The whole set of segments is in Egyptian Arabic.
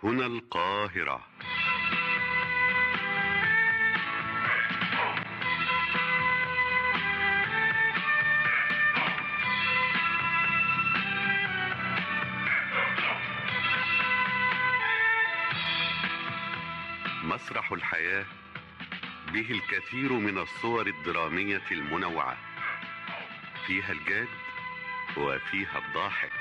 هنا القاهرة مسرح الحياة به الكثير من الصور الدرامية المنوعة فيها الجاد وفيها الضاحك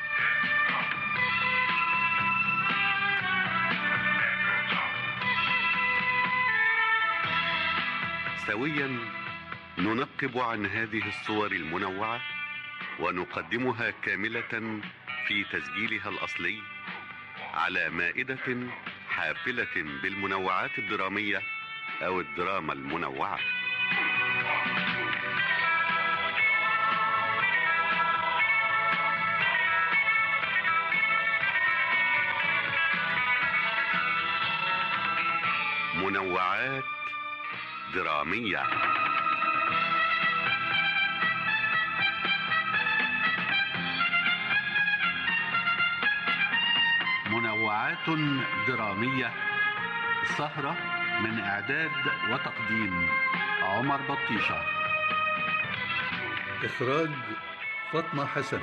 سويا ننقب عن هذه الصور المنوعة ونقدمها كاملة في تسجيلها الأصلي على مائدة حافلة بالمنوعات الدرامية أو الدراما المنوعة منوعات درامية منوعات درامية سهرة من إعداد وتقديم عمر بطيشة إخراج فاطمة حسن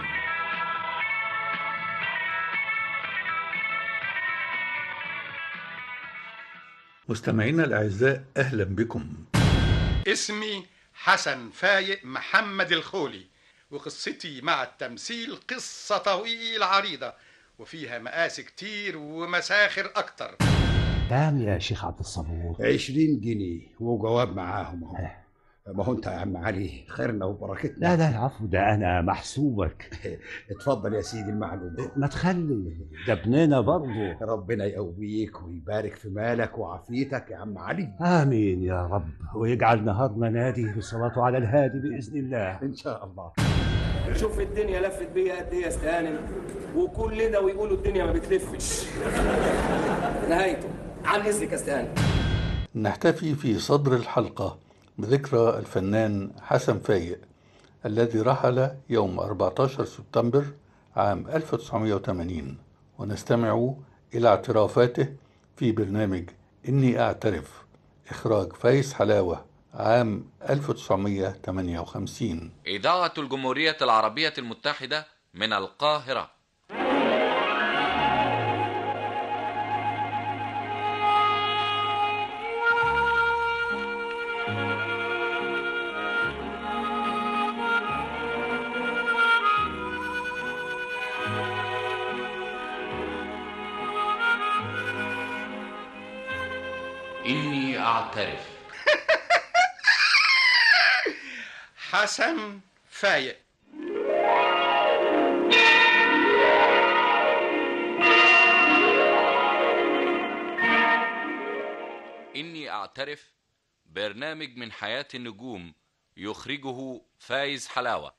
مستمعينا الأعزاء أهلا بكم اسمي حسن فايق محمد الخولي وقصتي مع التمثيل قصة طويلة عريضة وفيها مقاس كتير ومساخر أكتر كام يا شيخ عبد الصبور عشرين جنيه وجواب معاهم اهو ما هو انت يا عم علي خيرنا وبركتنا لا لا العفو ده انا محسوبك اتفضل يا سيدي المعلوم ما تخلي ده ابننا برضه ربنا يقويك ويبارك في مالك وعافيتك يا عم علي امين يا رب ويجعل نهارنا نادي بالصلاه على الهادي باذن الله ان شاء الله شوف الدنيا لفت بيا قد ايه يا استهانم وكل ده ويقولوا الدنيا ما بتلفش نهايته عن اذنك يا استهانم نحتفي في صدر الحلقة بذكرى الفنان حسن فايق الذي رحل يوم 14 سبتمبر عام 1980 ونستمع إلى اعترافاته في برنامج إني أعترف إخراج فايز حلاوة عام 1958 إذاعة الجمهورية العربية المتحدة من القاهرة إني أعترف حسن فايق إني أعترف برنامج من حياة النجوم يخرجه فايز حلاوة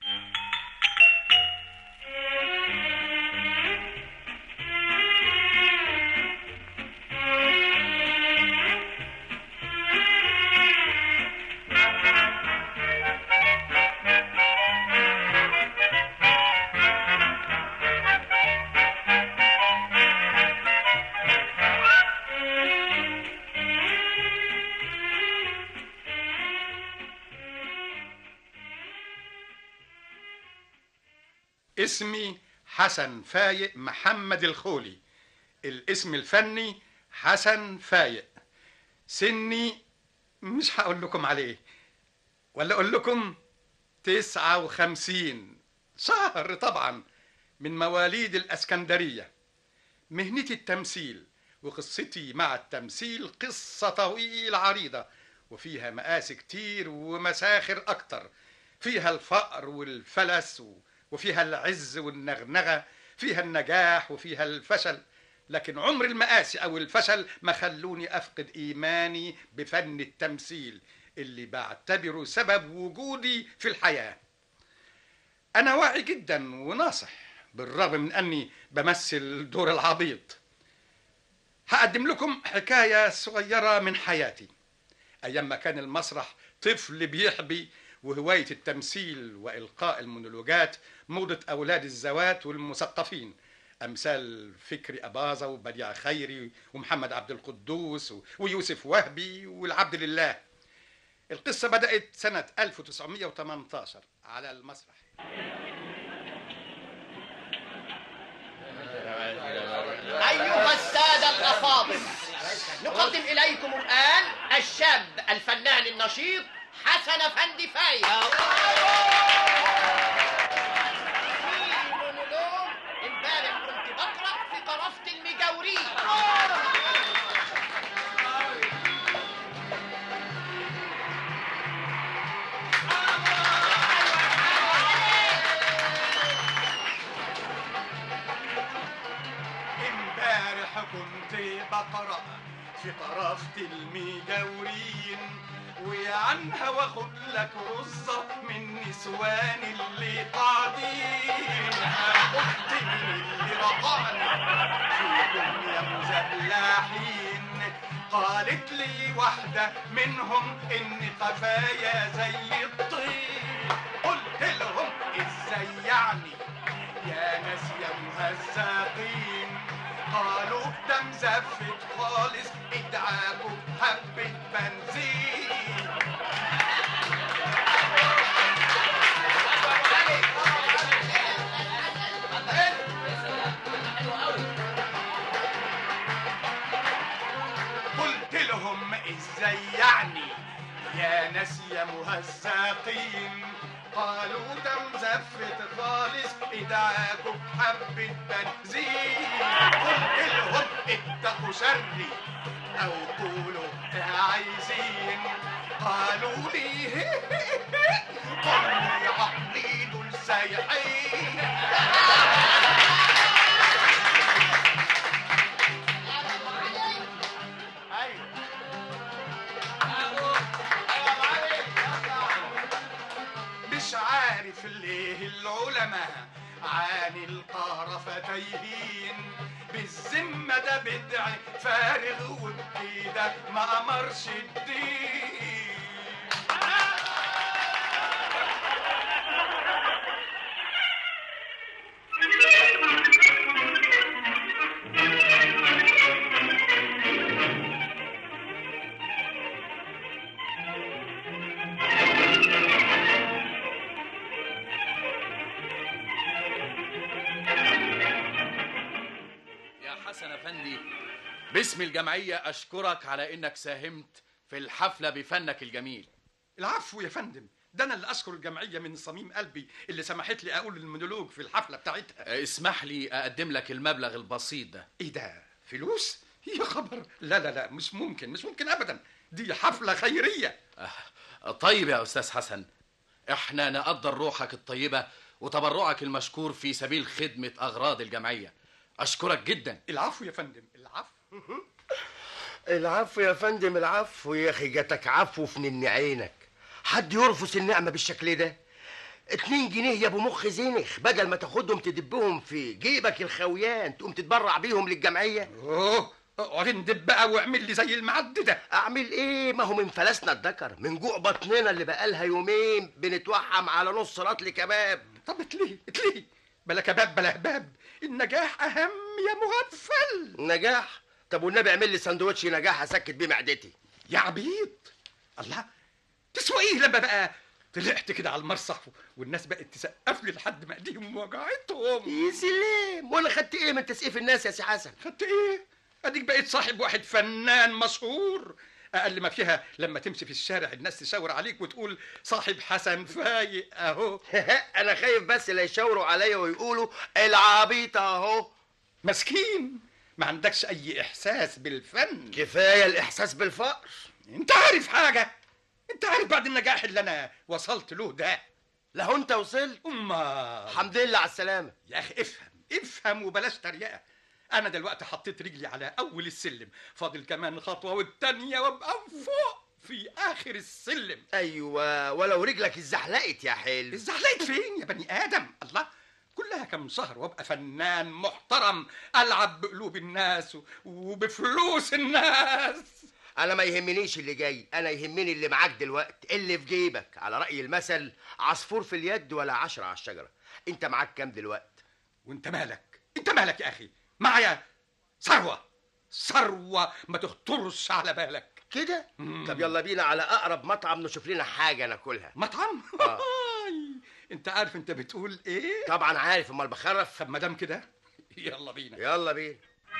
اسمي حسن فايق محمد الخولي الاسم الفني حسن فايق سني مش هقول لكم عليه ولا اقول لكم تسعة وخمسين شهر طبعا من مواليد الاسكندرية مهنتي التمثيل وقصتي مع التمثيل قصة طويلة عريضة وفيها مقاس كتير ومساخر أكتر فيها الفقر والفلس و... وفيها العز والنغنغة فيها النجاح وفيها الفشل لكن عمر المآسي أو الفشل ما خلوني أفقد إيماني بفن التمثيل اللي بعتبره سبب وجودي في الحياة أنا واعي جدا وناصح بالرغم من أني بمثل دور العبيط هقدم لكم حكاية صغيرة من حياتي أيام ما كان المسرح طفل بيحبي وهواية التمثيل وإلقاء المونولوجات موضة أولاد الزوات والمثقفين امثال فكري اباظه وبديع خيري ومحمد عبد القدوس و- ويوسف وهبي والعبد لله القصه بدات سنه 1918 على المسرح أيها السادة الأفاضل نقدم إليكم الآن الشاب الفنان النشيط حسن أفندي فايز في مونولوج امبارح كنت بقرأ في طرفة المجاورين امبارح كنت بقرا في طرفة المجاورين وعنها واخد لك رصة من نسوان اللي قاعدين قلت من اللي رقعني فيكم يا مزبلاحين قالت لي واحدة منهم إن قفايا زي الطين قلت لهم إزاي يعني يا ناس يا مهزقين قالوا ده مزفت خالص ادعاكوا حبة بنزين قلت لهم ازاي يعني يا ناس يا مهزقين قالوا ده مزفت خالص ادعاكوا حبة بنزين قلت لهم اتقوا شري او قولوا عايزين قالوا لي قولي عقلي دول سايحين مش عارف ليه العلماء عن القرفة تايهين بالذمة ده بدع فارغ وبكده ما أمرش الدين يا حسن افندي باسم الجمعيه اشكرك على انك ساهمت في الحفله بفنك الجميل العفو يا فندم ده انا اللي اشكر الجمعيه من صميم قلبي اللي سمحت لي اقول المونولوج في الحفله بتاعتها اسمح لي اقدم لك المبلغ البسيط ده ايه ده فلوس يا خبر لا لا لا مش ممكن مش ممكن ابدا دي حفله خيريه طيب يا استاذ حسن احنا نقدر روحك الطيبه وتبرعك المشكور في سبيل خدمه اغراض الجمعيه اشكرك جدا العفو يا فندم العفو العفو يا فندم العفو يا اخي جاتك عفو في نن عينك حد يرفض النعمه بالشكل ده اتنين جنيه يا ابو مخ زينخ بدل ما تاخدهم تدبهم في جيبك الخويان تقوم تتبرع بيهم للجمعيه اوه اقعد اندب بقى واعمل لي زي المعد ده اعمل ايه ما هو من فلسنا الذكر من جوع بطننا اللي بقالها يومين بنتوحم على نص رطل كباب طب اتليه اتليه بلا كباب بلا هباب النجاح اهم يا مغفل نجاح طب والنبي اعمل لي سندوتش نجاح اسكت بيه معدتي يا عبيط الله تسوى ايه لما بقى طلعت كده على المسرح والناس بقت تسقف لي لحد ما ايديهم وجعتهم يا سلام وانا خدت ايه من تسقيف الناس يا سي حسن خدت ايه اديك بقيت صاحب واحد فنان مشهور اقل ما فيها لما تمشي في الشارع الناس تشاور عليك وتقول صاحب حسن فايق اهو انا خايف بس لا يشاوروا عليا ويقولوا العبيط اهو مسكين ما عندكش اي احساس بالفن كفايه الاحساس بالفقر انت عارف حاجه انت عارف بعد النجاح اللي انا وصلت له ده لو انت وصلت امال الحمد لله على السلامه يا اخي افهم افهم وبلاش تريقه انا دلوقتي حطيت رجلي على اول السلم فاضل كمان خطوه والتانيه وابقى فوق في اخر السلم ايوه ولو رجلك اتزحلقت يا حلو اتزحلقت فين يا بني ادم الله كلها كم شهر وابقى فنان محترم العب بقلوب الناس و- وبفلوس الناس انا ما يهمنيش اللي جاي انا يهمني اللي معاك دلوقتي اللي في جيبك على راي المثل عصفور في اليد ولا عشرة على الشجره انت معاك كام دلوقتي وانت مالك انت مالك يا اخي معايا ثروه ثروه ما تخطرش على بالك كده طب يلا بينا على اقرب مطعم نشوف لنا حاجه ناكلها مطعم آه. انت عارف انت بتقول ايه طبعا عارف امال بخرف طب ما دام كده يلا بينا يلا بينا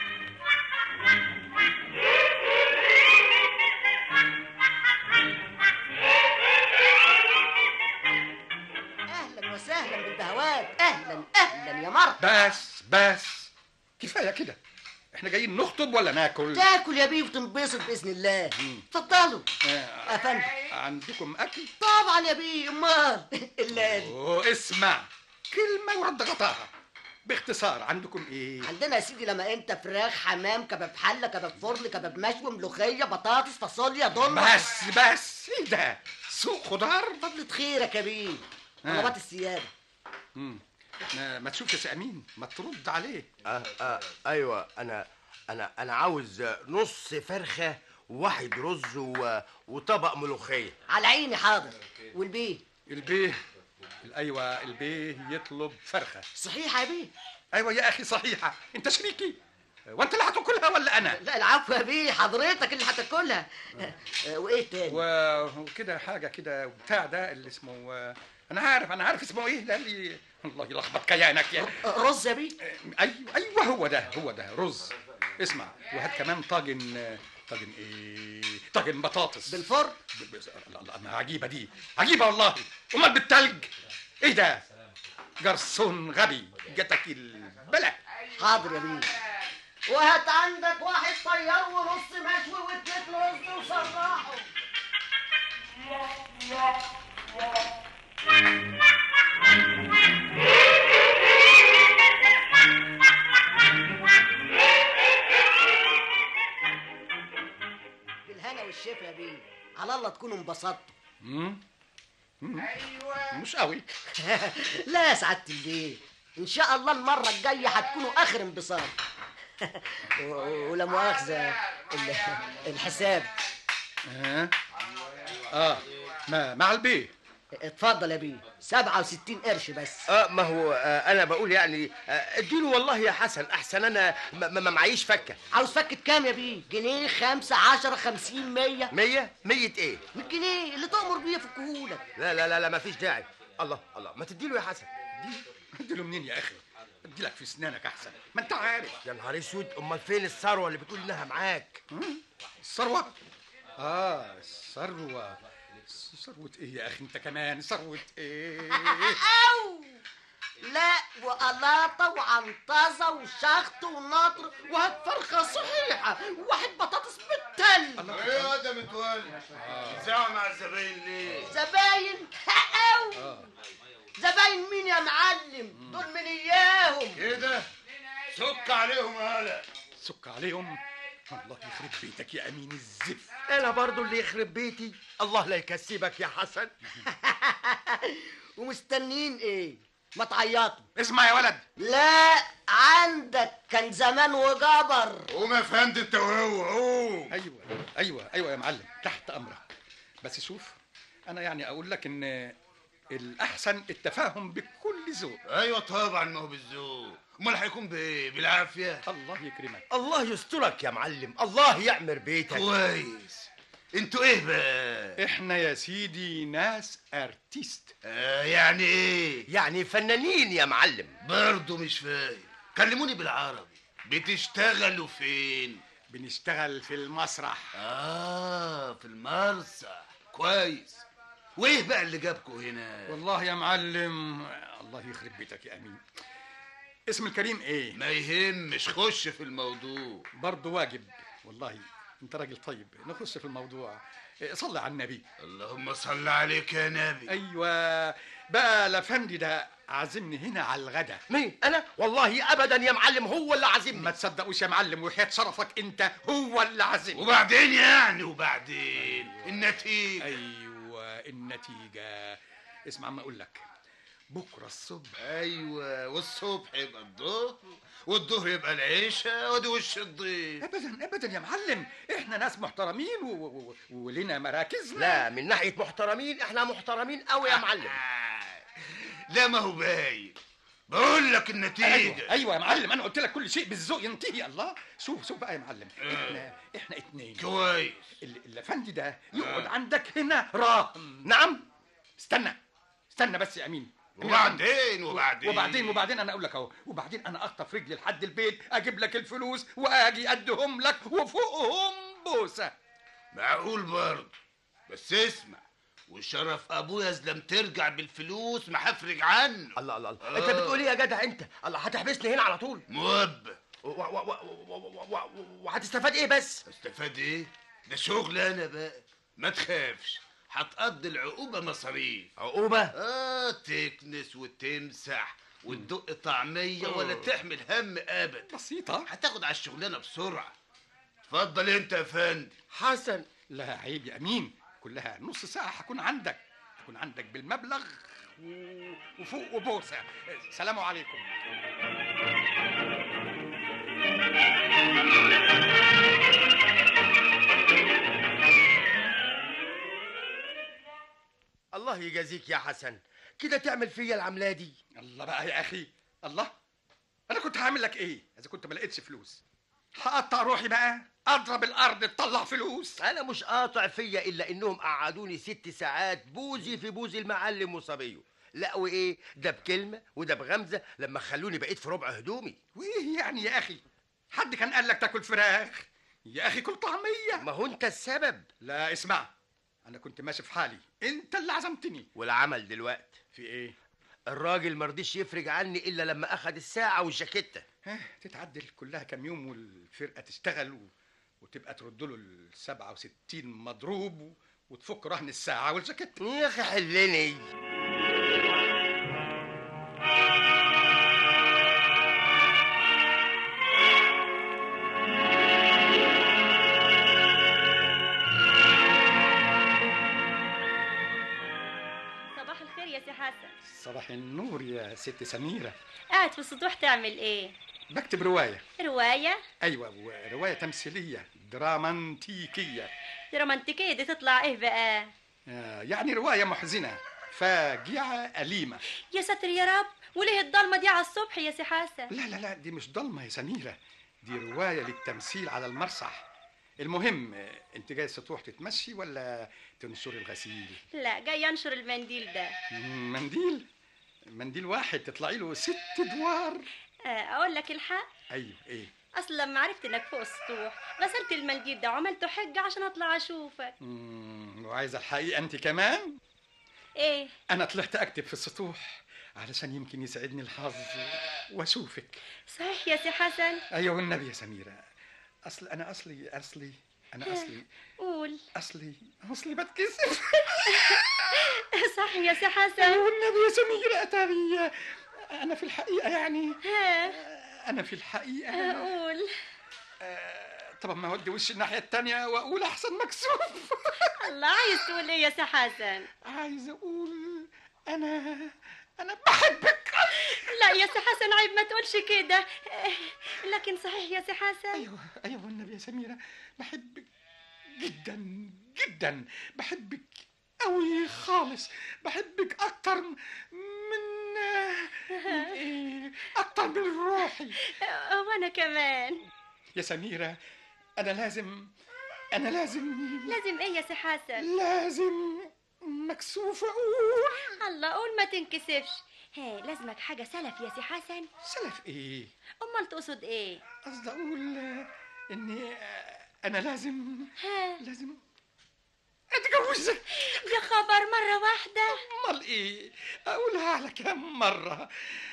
اهلا وسهلا بالبهوات اهلا اهلا يا مرحبا بس بس كفايه كده احنا جايين نخطب ولا ناكل تاكل يا بيه وتنبسط باذن الله اتفضلوا آه، افندم عندكم اكل طبعا يا بيه امال الا أنا. واسمع كلمه ورد غطاها باختصار عندكم ايه عندنا يا سيدي لما انت فراخ حمام كباب حله كباب فرن كباب مشوي ملوخيه بطاطس فاصوليا ضمه بس بس ايه ده سوق خضار فضلة خيرك يا بيه آه. طلبات السياده مم. ما, ما تشوف يا سي امين ما ترد عليه آه آه ايوه انا انا انا عاوز نص فرخه وواحد رز و... وطبق ملوخيه على عيني حاضر والبيه البيه ايوه البيه يطلب فرخه صحيح يا بيه ايوه يا اخي صحيحه انت شريكي وانت اللي هتاكلها ولا انا لا العفو يا بيه حضرتك اللي هتاكلها آه، وايه تاني و- وكده حاجه كده بتاع ده اللي اسمه انا عارف انا عارف اسمه ايه ده اللي الله يلخبط كيانك يا رز يا بيه ايوه ايوه هو ده هو ده رز اسمع وهات كمان طاجن طاجن ايه طاجن بطاطس بالفرن ب- ب- الله الله ما عجيبه دي عجيبه والله امال بالتلج ايه ده جرسون غبي جاتك البلا حاضر يا بيه وهات عندك واحد طيار ونص مشوي واتنين رز وصراحه بالهنا والشفا يا بيه على الله تكونوا انبسطتوا مم؟ مم. مش قوي لا يا سعاده البيه ان شاء الله المره الجايه هتكونوا اخر انبساط و- ولا مؤاخذه ال- الحساب اه اه ما مع البيه اتفضل يا بيه 67 قرش بس اه ما هو آه انا بقول يعني آه، اديله والله يا حسن احسن انا ما ما- ما معيش فكه عاوز فكة كام يا بيه؟ جنيه خمسة عشرة خمسين مية مية مية ايه من جنيه اللي تأمر بيه فكهولك لا لا لا لا ما فيش داعي الله الله ما تديله يا حسن اديله منين يا اخي اديلك في اسنانك احسن ما انت عارف يا نهار اسود امال فين الثروه اللي بتقول انها معاك الثروه اه الثروه ثروه ايه يا اخي انت كمان ثروه ايه أو لا وقلاطة وعنطزة وشخط ونطر وهات فرخة صحيحة وواحد بطاطس بالتل ايه ده متولي بتزعق مع الزباين ليه زباين أو زباين مين يا معلم؟ دول من إياهم كده سك عليهم هلا سك عليهم الله يخرب بيتك يا امين الزفت انا برضو اللي يخرب بيتي الله لا يكسبك يا حسن ومستنيين إيه؟ ما تعيطوا اسمع يا ولد لا عندك كان زمان وجبر قوم يا فندم انت وهو قوم ايوه ايوه ايوه يا معلم تحت امرك بس شوف انا يعني اقول لك ان الاحسن التفاهم بكل ذوق ايوه طبعا ما هو بالذوق امال هيكون بايه بالعافيه الله يكرمك الله يسترك يا معلم الله يعمر بيتك كويس انتوا ايه بقى احنا يا سيدي ناس ارتيست آه يعني ايه يعني فنانين يا معلم برضه مش فاهم كلموني بالعربي بتشتغلوا فين بنشتغل في المسرح اه في المرسح كويس وايه بقى اللي جابكوا هنا والله يا معلم الله يخرب بيتك يا امين اسم الكريم ايه ما يهمش خش في الموضوع برضه واجب والله انت راجل طيب نخش في الموضوع إيه، صلي على النبي اللهم صل عليك يا نبي ايوه بقى الافندي ده عازمني هنا على الغدا مين انا والله ابدا يا معلم هو اللي عازمني ما تصدقوش يا معلم وحياة شرفك انت هو اللي عازمني وبعدين يعني وبعدين النتيجة ايوه النتيجة اسمع ما اقول لك بكره الصبح ايوه والصبح يبقى الظهر والظهر يبقى العشاء ودي وش الضيف ابدا ابدا يا معلم احنا ناس محترمين و... و... و... ولنا مراكزنا لا من ناحيه محترمين احنا محترمين قوي يا معلم لا ما هو باين بقول لك النتيجه ايوه ايوه يا معلم انا قلت لك كل شيء بالذوق ينتهي الله شوف شوف بقى يا معلم احنا احنا اتنين كويس ال- الافندي ده يقعد عندك هنا راهن نعم استنى استنى بس يا امين وبعدين وبعدين وبعدين وبعدين انا اقول لك اهو وبعدين انا اخطف رجلي لحد البيت اجيب لك الفلوس واجي ادهم لك وفوقهم بوسه معقول برضه بس اسمع وشرف ابويا اذا لم ترجع بالفلوس ما هفرج عنه الله الله الله انت بتقول ايه يا جدع انت الله هتحبسني هنا على طول موبه و- و- و- و- و- و- وهتستفاد ايه بس استفاد ايه ده شغل انا بقى ما تخافش هتقضي العقوبة مصاريف عقوبة؟ اه تكنس وتمسح وتدق طعمية ولا تحمل هم ابدا بسيطة هتاخد على الشغلانة بسرعة اتفضل انت يا فندم حسن لا عيب يا امين كلها نص ساعه هكون عندك هكون عندك بالمبلغ و... وفوق وبوسه سلام عليكم الله يجازيك يا حسن كده تعمل فيا العملة دي الله بقى يا اخي الله انا كنت هعمل لك ايه اذا كنت ما لقيتش فلوس هقطع روحي بقى اضرب الارض تطلع فلوس انا مش قاطع فيا الا انهم قعدوني ست ساعات بوزي في بوز المعلم وصبيه لا وايه ده بكلمه وده بغمزه لما خلوني بقيت في ربع هدومي وايه يعني يا اخي حد كان قال لك تاكل فراخ يا اخي كل طعميه ما هو انت السبب لا اسمع انا كنت ماشي في حالي انت اللي عزمتني والعمل دلوقت في ايه الراجل مرضيش يفرج عني الا لما اخد الساعه والجاكيته ها تتعدل كلها كام يوم والفرقه تشتغل و... وتبقى ترد له ال 67 مضروب و... وتفك رهن الساعه والجاكيت يا اخي حلني صباح الخير يا سي حسن صباح النور يا ست سميره قاعد في السطوح تعمل ايه بكتب روايه رواية ايوه روايه تمثيليه دراماتيكيه دي رومانتيكية دي تطلع ايه بقى آه، يعني روايه محزنه فاجعه اليمه يا ساتر يا رب وليه الضلمة دي على الصبح يا سي حسن لا لا لا دي مش ضلمه يا سميره دي روايه للتمثيل على المسرح المهم آه، انت جاي السطوح تتمشي ولا تنشر الغسيل لا جاي انشر المنديل ده مم، منديل منديل واحد تطلعي له ست ادوار آه، اقول لك الحق ايوه ايه اصل لما عرفت انك فوق السطوح غسلت المنديل ده وعملته حجة عشان اطلع اشوفك مم، وعايزه الحقيقه انت كمان ايه انا طلعت اكتب في السطوح علشان يمكن يسعدني الحظ واشوفك صحيح يا سي حسن ايوه والنبي يا سميره اصل انا اصلي اصلي انا اصلي قول اصلي اصلي بتكسف صح يا سي حسن والنبي يا سميره اتاري انا في الحقيقه يعني ها انا في الحقيقه قول طب ما اودي وشي الناحيه التانية واقول احسن مكسوف الله عايز تقول ايه يا سي حسن عايز اقول انا انا بحبك لا يا سي حسن عيب ما تقولش كده آه، لكن صحيح يا سي حسن ايوه ايوه والنبي يا سميره بحبك جدا جدا بحبك قوي خالص بحبك اكتر من من ايه اكتر من روحي آه، وانا كمان يا سميره انا لازم انا لازم لازم ايه يا سي حسن لازم مكسوف اقول الله قول ما تنكسفش ها لازمك حاجة سلف يا سي حسن سلف ايه امال تقصد ايه قصدي اقول اني انا لازم ها لازم اتجوزك يا خبر مرة واحدة امال ايه اقولها على كم مره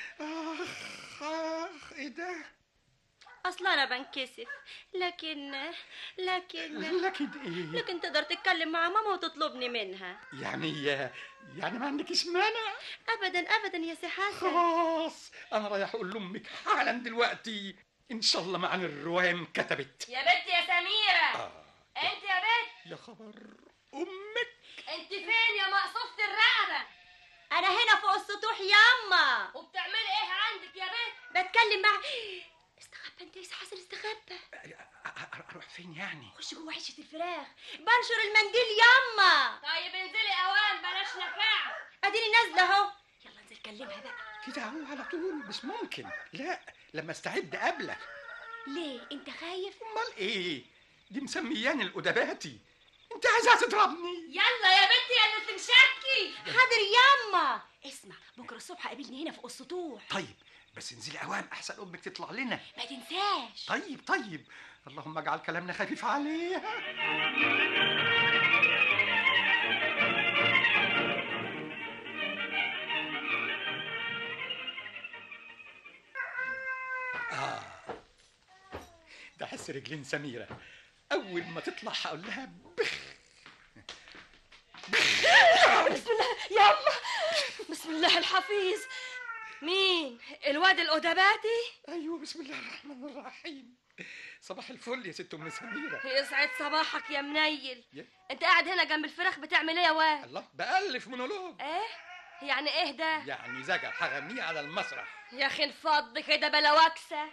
اخ اخ ايه ده اصلا انا بنكسف لكن لكن لكن ايه لكن تقدر تتكلم مع ماما وتطلبني منها يعني يعني ما عندكش مانع ابدا ابدا يا سي حسن خلاص انا رايح اقول لامك حالا دلوقتي ان شاء الله معانا الروايه انكتبت يا بنت يا سميرة آه. انت يا بنت يا خبر امك انت فين يا مقصوفة الرقبة انا هنا فوق السطوح ياما وبتعملي ايه عندك يا بنت بتكلم مع استخبى انت يا سي حسن استخبى اروح فين يعني خش جوه عشه الفراخ بنشر المنديل ياما طيب انزلي اوان بلاش نفاع اديني نازله اهو يلا انزل كلمها بقى كده هو على طول مش ممكن لا لما استعد قبلك ليه انت خايف امال ايه دي مسمياني الادباتي انت عايزه تضربني يلا يا بنتي يا اللي تمشكي حاضر ياما اسمع بكره الصبح قابلني هنا في السطوح طيب بس انزلي اوام احسن امك تطلع لنا ما تنساش طيب طيب اللهم اجعل كلامنا خفيف عليها آه ده حس رجلين سميرة أول ما تطلع هقول لها بخ بسم الله يلا بسم الله الحفيظ مين الواد الأدباتي أيوه بسم الله الرحمن الرحيم صباح الفل يا ست أم سميرة يسعد صباحك يا منيل يا- انت قاعد هنا جنب الفراخ بتعمل ايه يا واد الله بألف مونولوج ايه يعني ايه ده يعني زجر هغنيه على المسرح يا اخي انفض كده بلا وكسه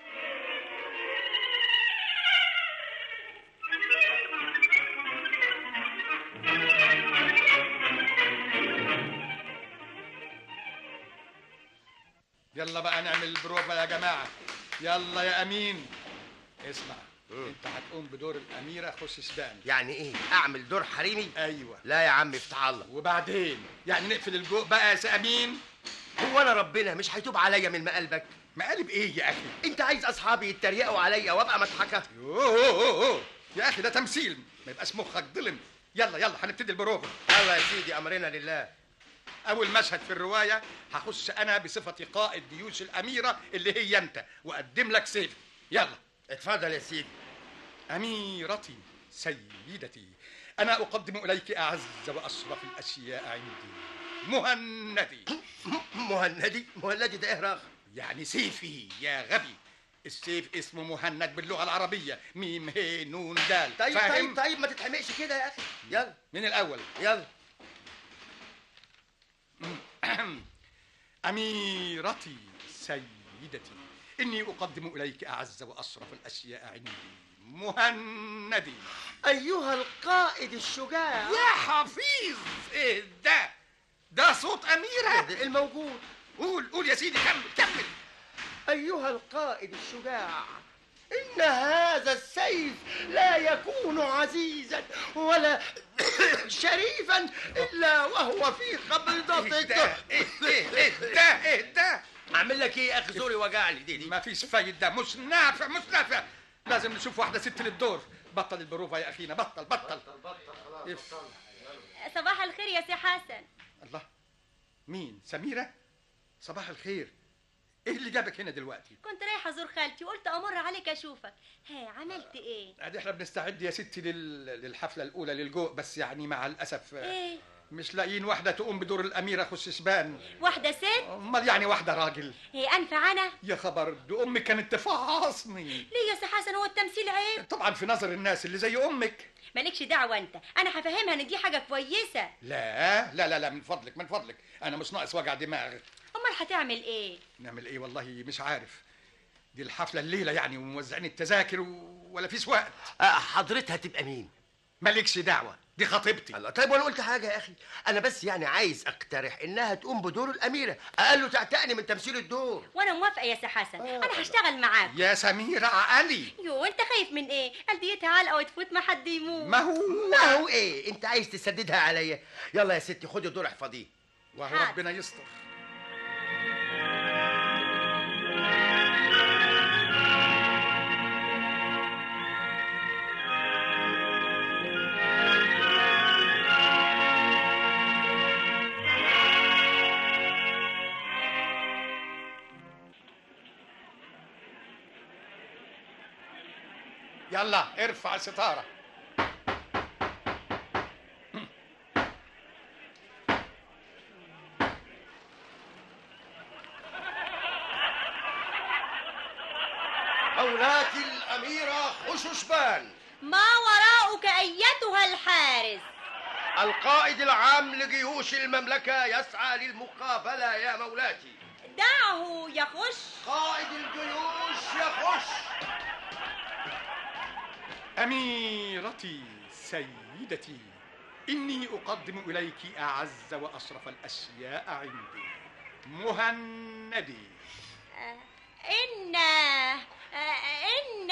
يلا بقى نعمل البروفا يا جماعة يلا يا أمين اسمع انت هتقوم بدور الأميرة خش سبان يعني ايه اعمل دور حريمي ايوه لا يا عم افتح الله وبعدين يعني نقفل الجو بقى يا سي أمين هو انا ربنا مش هيتوب عليا من مقلبك مقالب ايه يا أخي انت عايز اصحابي يتريقوا عليا وابقى مضحكه يوه أوه أوه. يا أخي ده تمثيل ما يبقاش مخك ظلم يلا يلا هنبتدي البروفا يلا يا سيدي امرنا لله أول مشهد في الرواية هخش أنا بصفتي قائد جيوش الأميرة اللي هي أنت وأقدم لك سيف يلا اتفضل يا سيدي أميرتي سيدتي أنا أقدم إليك أعز وأشرف الأشياء عندي مهندي مهندي مهندي ده ايه رغم يعني سيفي يا غبي السيف اسمه مهند باللغة العربية ميم هي نون دال طيب فاهم؟ طيب طيب ما تتحمقش كده يا اخي يلا من الأول يلا أميرتي سيدتي إني أقدم إليك أعز وأشرف الأشياء عندي مهندي ايها القائد الشجاع يا حفيظ إيه ده ده صوت أميرة الموجود قول قول يا سيدي كمل كمل ايها القائد الشجاع ان هذا السيف لا يكون عزيزا ولا شريفا الا وهو في قبضتك ده إيه إيه إيه ده إيه ده اعمل لك ايه يا اخي زوري وجعني دي دي ما فيش فايدة مش نافع مش نافع لازم نشوف واحدة ست للدور بطل البروفة يا أخينا بطل بطل إف. صباح الخير يا سي حسن الله مين سميرة صباح الخير ايه اللي جابك هنا دلوقتي كنت رايحه ازور خالتي وقلت امر عليك اشوفك ها عملت ايه ادي احنا بنستعد يا ستي لل... للحفلة الأولى للجوء بس يعني مع الأسف آه، ايه مش لاقيين واحدة تقوم بدور الأميرة خششبان واحده ست أمال يعني واحدة راجل هي انفع انا يا خبر دي أمك كانت تفعصني ليه يا سي حسن هو التمثيل عيب طبعا في نظر الناس اللي زي أمك مالكش دعوه انت انا هفهمها ان دي حاجه كويسه لا لا لا لا من فضلك من فضلك أنا مش ناقص وجع دماغ امال هتعمل ايه نعمل إيه والله مش عارف دي الحفلة الليلة يعني وموزعين التذاكر و... ولا فيش وقت آه، حضرتها تبقى مين مالكش دعوة دي خطيبتي الله طيب وانا قلت حاجه يا اخي انا بس يعني عايز اقترح انها تقوم بدور الاميره اقل تعتقني من تمثيل الدور وانا موافقه يا سي حسن انا هشتغل معاك يا سميرة عقلي يو انت خايف من ايه قلبيتها علقه وتفوت ما حد يموت ما هو ما هو ايه انت عايز تسددها عليا يلا يا ستي خدي الدور احفظيه وهو حاضر. ربنا يستر يلا ارفع الستارة مولاتي الاميره خششبان ما وراءك ايتها الحارس القائد العام لجيوش المملكه يسعى للمقابله يا مولاتي دعه يخش قائد الجيوش يخش أميرتي سيدتي إني أقدم إليك أعز وأشرف الأشياء عندي مهند النبي إن إن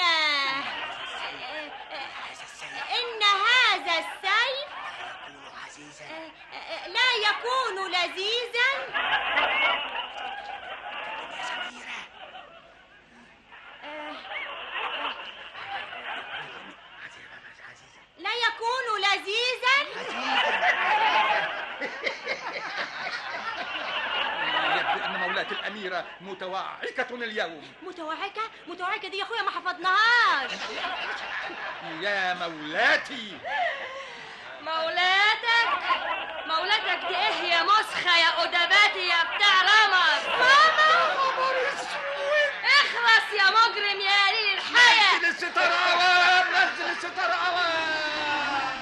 إن هذا السيف لا يكون لذيذا لا يكون لذيذا يبدو ان مولاة الاميرة متوعكة اليوم متوعكة متوعكة دي يا اخويا ما حفظناهاش يا مولاتي مولاتك مولاتك دي ايه يا مسخة يا أدباتي يا بتاع رمز ماما اخلص يا مجرم يا قليل الحياة نزل الستار عوام نزل الستار عوام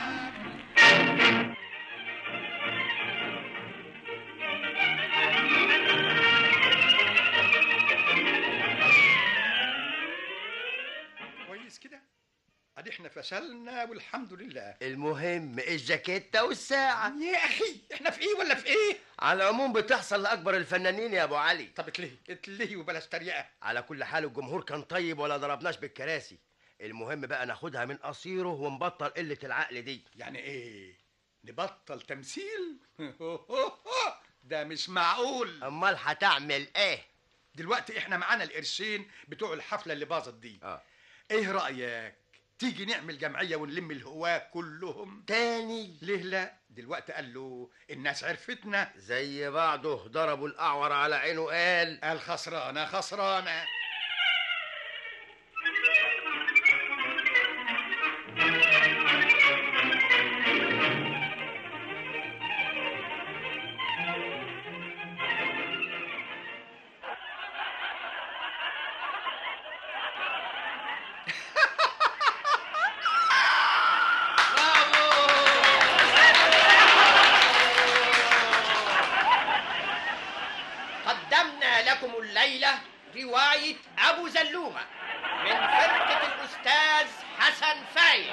كويس كده ادي احنا فشلنا والحمد لله المهم الجاكيتة والساعة يا اخي احنا في ايه ولا في ايه على العموم بتحصل لأكبر الفنانين يا أبو علي طب اتلهي اتلهي وبلاش تريقة على كل حال الجمهور كان طيب ولا ضربناش بالكراسي المهم بقى ناخدها من قصيره ونبطل قلة العقل دي يعني ايه نبطل تمثيل ده مش معقول امال هتعمل ايه دلوقتي احنا معانا القرشين بتوع الحفله اللي باظت دي اه ايه رايك تيجي نعمل جمعيه ونلم الهواه كلهم تاني ليه لا دلوقتي قال له الناس عرفتنا زي بعضه ضربوا الأعور على عينه قال قال خسرانه خسرانه قدمنا لكم الليلة رواية أبو زلومة من فرقة الأستاذ حسن فايز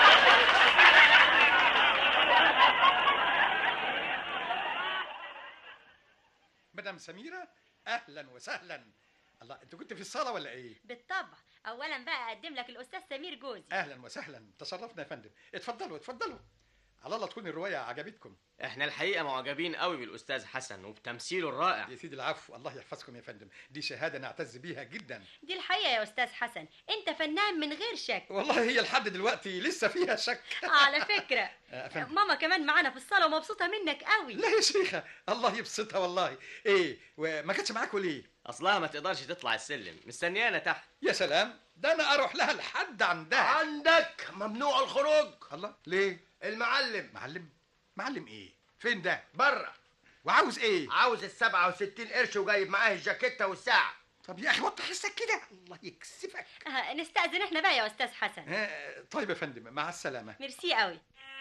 مدام سميره اهلا وسهلا الله انت كنت في الصاله ولا ايه بالطبع اولا بقى اقدم لك الاستاذ سمير جوزي اهلا وسهلا تشرفنا يا فندم اتفضلوا اتفضلوا على الله تكون الروايه عجبتكم احنا الحقيقه معجبين قوي بالاستاذ حسن وبتمثيله الرائع يا سيدي العفو الله يحفظكم يا فندم دي شهاده نعتز بيها جدا دي الحقيقه يا استاذ حسن انت فنان من غير شك والله هي لحد دلوقتي لسه فيها شك على فكره يا فندم ماما كمان معانا في الصاله ومبسوطه منك قوي لا يا شيخه الله يبسطها والله ايه وما كانتش معاكوا ليه اصلها ما تقدرش تطلع السلم مستنيانا تحت يا سلام ده انا اروح لها لحد عندها عندك ممنوع الخروج الله ليه المعلم معلم معلم ايه فين ده بره وعاوز ايه عاوز ال 67 قرش وجايب معاه الجاكيتة والساعة طب يا اخي وطي حسك كده الله يكسفك آه، نستأذن احنا بقى يا استاذ حسن آه، طيب يا فندم مع السلامه ميرسي قوي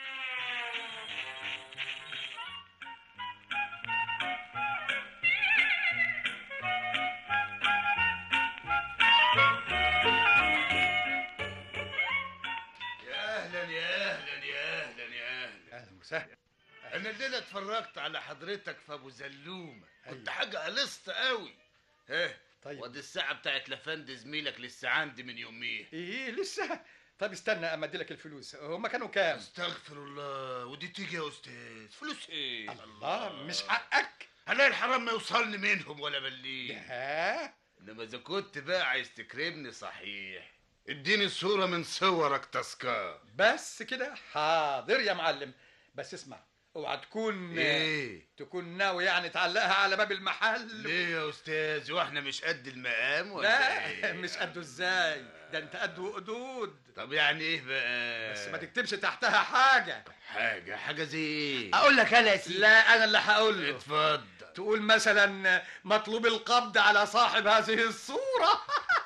يا اهلا يا اهلا يا اهلا يا اهلا اهلا وسهلا انا الليله اتفرجت على حضرتك في ابو زلومه كنت حاجه قلصت قوي ها طيب. ودي الساعه بتاعت لفند زميلك لسه عندي من يومين ايه لسه طب استنى اما ادي لك الفلوس هما كانوا كام استغفر الله ودي تيجي يا استاذ فلوس ايه الله مش حقك انا الحرام ما يوصلني منهم ولا بليه ها انما اذا كنت بقى عايز تكرمني صحيح اديني صوره من صورك تذكار بس كده حاضر يا معلم بس اسمع اوعى تكون ايه تكون ناوي يعني تعلقها على باب المحل ليه يا استاذ واحنا مش قد المقام ولا لا إيه؟ مش قده ازاي ده انت قده قدود طب يعني ايه بقى بس ما تكتبش تحتها حاجه حاجه حاجه زي ايه اقول لك انا يا سيدي لا انا اللي هقول له اتفضل تقول مثلا مطلوب القبض على صاحب هذه الصوره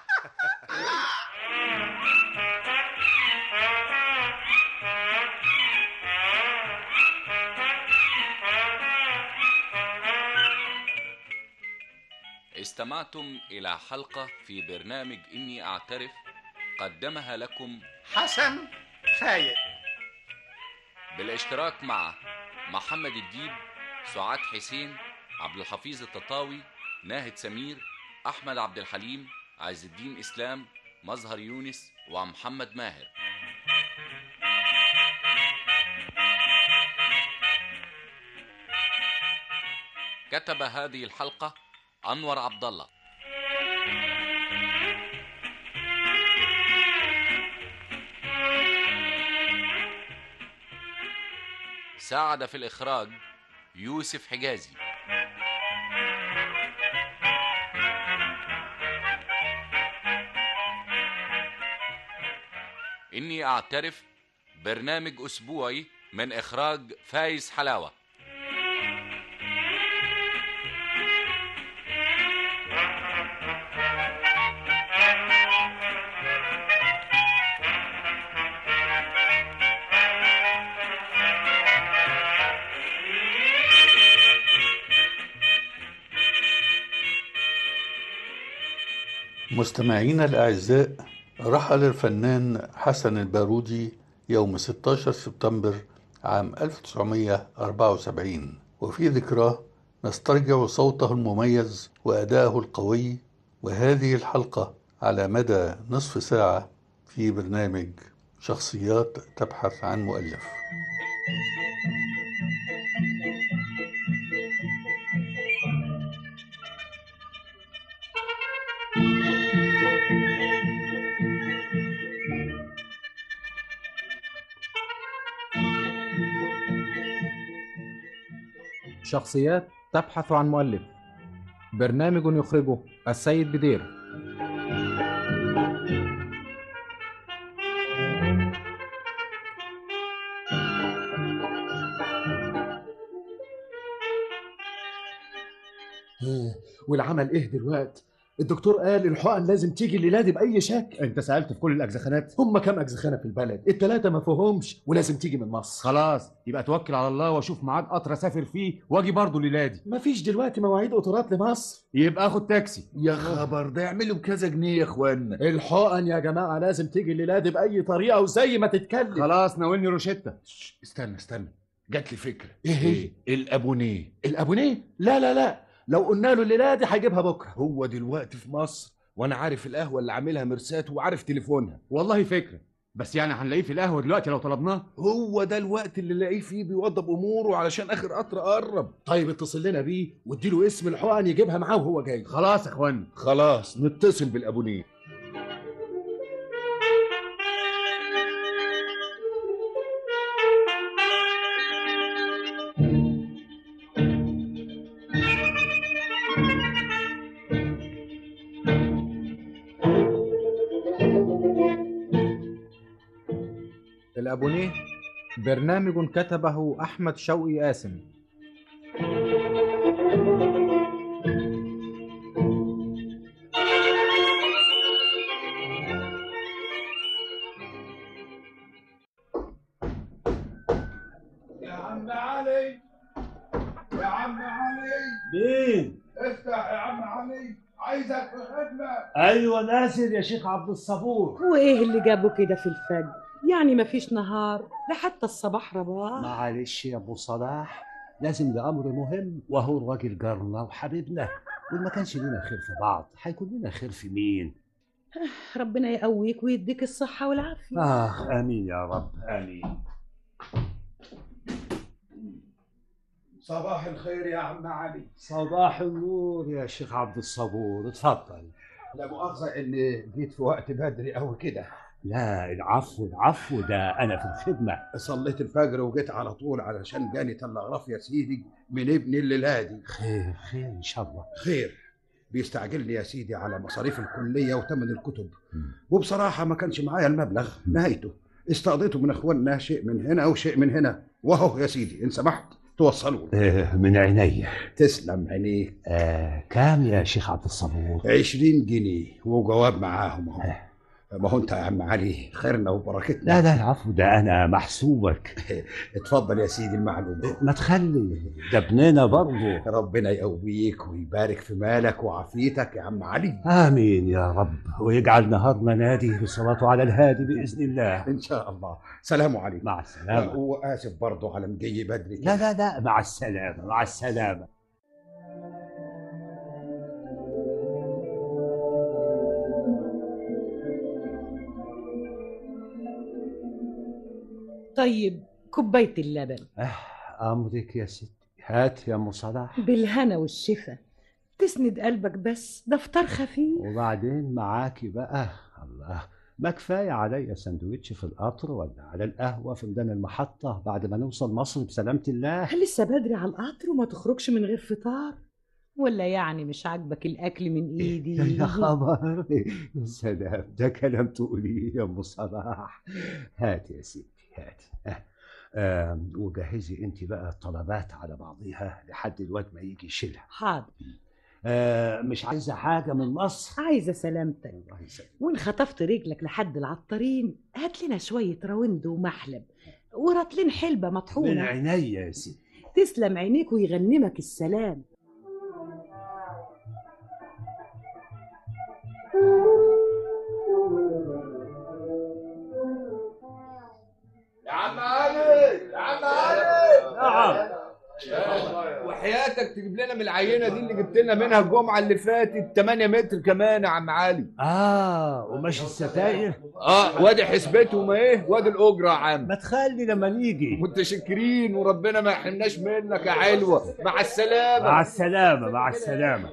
استمعتم إلى حلقة في برنامج إني أعترف قدمها لكم حسن فايق بالاشتراك مع محمد الديب سعاد حسين عبد الحفيظ التطاوي ناهد سمير أحمد عبد الحليم عز الدين إسلام مظهر يونس ومحمد ماهر كتب هذه الحلقة أنور عبد الله ساعد في الإخراج يوسف حجازي إني أعترف برنامج أسبوعي من إخراج فايز حلاوة مستمعينا الأعزاء رحل الفنان حسن البارودي يوم 16 سبتمبر عام 1974 وفي ذكراه نسترجع صوته المميز وأداءه القوي وهذه الحلقة على مدى نصف ساعة في برنامج شخصيات تبحث عن مؤلف شخصيات تبحث عن مؤلف برنامج يخرجه السيد بدير والعمل ايه دلوقتي الدكتور قال الحقن لازم تيجي الليله دي باي شكل انت سالت في كل الاجزخانات هم كام اجزخانه في البلد الثلاثه ما فيهمش ولازم تيجي من مصر خلاص يبقى توكل على الله واشوف ميعاد قطر اسافر فيه واجي برضه الليله دي مفيش دلوقتي مواعيد قطارات لمصر يبقى اخد تاكسي يا خبر ده يعملوا بكذا جنيه يا اخوانا الحقن يا جماعه لازم تيجي الليله دي باي طريقه وزي ما تتكلم خلاص ناولني روشته استنى استنى جات لي فكره ايه هي الابونيه الابونيه لا لا لا لو قلنا له الليله دي هيجيبها بكره هو دلوقتي في مصر وانا عارف القهوه اللي عاملها مرسات وعارف تليفونها والله فكره بس يعني هنلاقيه في القهوه دلوقتي لو طلبناه هو ده الوقت اللي لاقيه فيه بيوضب اموره علشان اخر قطر قرب طيب اتصل لنا بيه واديله اسم الحقن يجيبها معاه وهو جاي خلاص يا اخوانا خلاص نتصل بالابونيه الأبونيه برنامج كتبه أحمد شوقي قاسم يا عم علي يا عم علي مين؟ افتح يا عم علي عايزك في خدمة ايوه ناصر يا شيخ عبد الصبور وايه اللي جابه كده في الفجر يعني مفيش نهار لا حتى الصباح رباح معلش يا ابو صلاح لازم ده امر مهم وهو الراجل جارنا وحبيبنا وما كانش لينا خير في بعض هيكون لنا خير في مين ربنا يقويك ويديك الصحة والعافية اه امين يا رب امين صباح الخير يا عم علي صباح النور يا شيخ عبد الصبور اتفضل لا مؤاخذة إني جيت في وقت بدري أوي كده لا العفو العفو ده انا في الخدمه صليت الفجر وجيت على طول علشان جاني تلغراف يا سيدي من ابني الليلة دي خير خير ان شاء الله خير بيستعجلني يا سيدي على مصاريف الكلية وثمن الكتب وبصراحة ما كانش معايا المبلغ نهايته استقضيته من اخواننا شيء من هنا وشيء من هنا وهو يا سيدي ان سمحت توصلوا آه من عينيا تسلم عينيك آه كام يا شيخ عبد الصبور 20 جنيه وجواب معاهم اهو ما هو انت يا عم علي خيرنا وبركتنا لا لا العفو ده انا محسوبك اتفضل يا سيدي المعلومة ما تخلي ده ابننا برضه ربنا يقويك ويبارك في مالك وعافيتك يا عم علي امين يا رب ويجعل نهارنا نادي بصلاته على الهادي باذن الله ان شاء الله سلام عليكم مع السلامه واسف برضه على مجي بدري لا لا لا مع السلامه مع السلامه طيب كوباية اللبن امرك يا ستي هات يا ام صلاح بالهنا والشفا تسند قلبك بس ده فطار خفيف وبعدين معاكي بقى الله ما كفايه عليا سندوتش في القطر ولا على القهوه في ميدان المحطه بعد ما نوصل مصر بسلامه الله لسه بدري على القطر وما تخرجش من غير فطار ولا يعني مش عاجبك الاكل من ايدي يا خبر يا سلام ده كلام تقوليه يا ام صلاح هات يا ستي هات آه. آه. وجهزي انت بقى الطلبات على بعضيها لحد الواد ما يجي يشيلها حاضر آه مش عايزه حاجه من مصر عايزه سلامتك الله يسلمك وان خطفت رجلك لحد العطارين هات لنا شويه راوند ومحلب ورطلين حلبه من مطحونه عينيا يا ستي تسلم عينيك ويغنمك السلام يا عم علي يا عم علي نعم وحياتك تجيب لنا من العينه دي اللي جبت لنا منها الجمعه اللي فاتت 8 متر كمان يا عم علي اه وماشي الستاير اه وادي حسبتهم ايه وادي الاجره يا عم ما تخلي لما نيجي متشكرين وربنا ما يحرمناش منك يا حلوه مع السلامه مع السلامه مع السلامه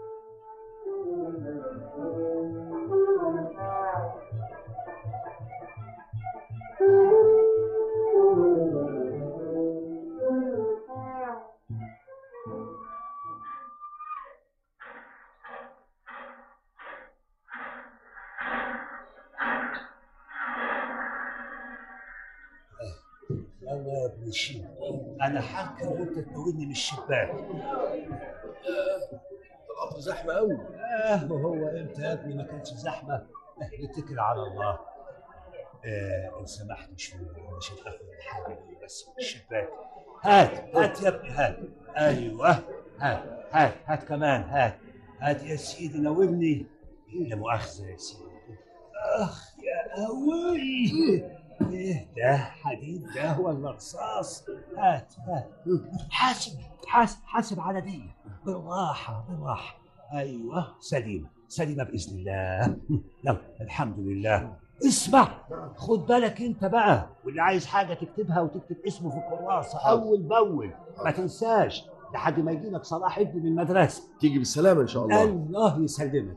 يلا يا ابن الشيخ انا حاكم وانت تناولني من الشباك القطر زحمه قوي اه وهو امتى يا ابني ما كانش زحمه آه، نتكل على الله آه ان سمحت شويه علشان اخد الحاجه دي بس من الشباك هات هات يا ابني هات ايوه هات هات هات كمان هات هات يا سيدي ناولني لا مؤاخذه يا سيدي اخ يا قوي ايه ده حديد ده ولا رصاص هات هات حاسب حاسب حاسب على دي بالراحه بالراحه ايوه سليمه سليمه باذن الله يلا الحمد لله اسمع خد بالك انت بقى واللي عايز حاجه تكتبها وتكتب اسمه في الكراسه اول باول ما تنساش لحد ما يجي لك صلاح ابني من المدرسه تيجي بالسلامه ان شاء الله الله يسلمك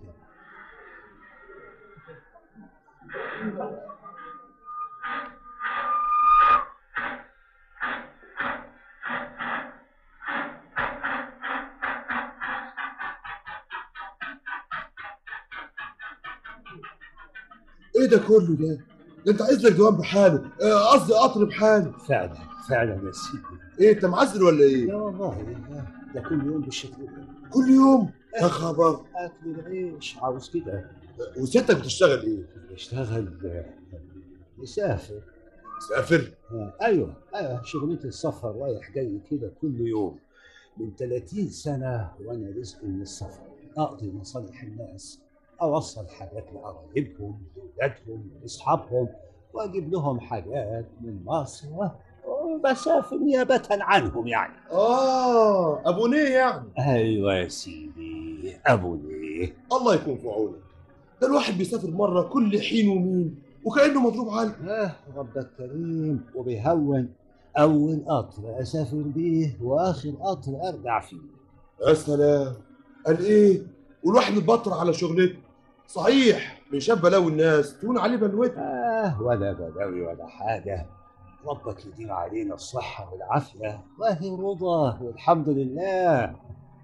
ايه ده كله ده؟ ده انت عايز لك دوام بحاله آه، قصدي قطر بحاله فعلا فعلا يا سيدي ايه انت معزل ولا ايه؟ لا والله ده كل يوم بالشكل ده كل يوم يا خبر اكل العيش عاوز كده وستك بتشتغل ايه؟ بشتغل آه، مسافر مسافر؟ آه، ايوه ايوه شغلتي السفر رايح جاي كده كل يوم من 30 سنه وانا رزق من السفر اقضي مصالح الناس اوصل حاجات لقرايبهم لاولادهم لاصحابهم واجيب لهم حاجات من مصر و- وبسافر نيابه عنهم يعني اه ابو نيه يعني ايوه يا سيدي ابو ليه الله يكون في عونك ده الواحد بيسافر مره كل حين ومين وكانه مضروب علقه اه ربك كريم وبيهون اول قطر اسافر بيه واخر قطر ارجع فيه يا سلام قال ايه والواحد متبطر على شغلته صحيح من شاب بلاوي الناس تقول عليه بلوته آه ولا بلاوي ولا حاجة ربك يديم علينا الصحة والعافية وهي رضا والحمد لله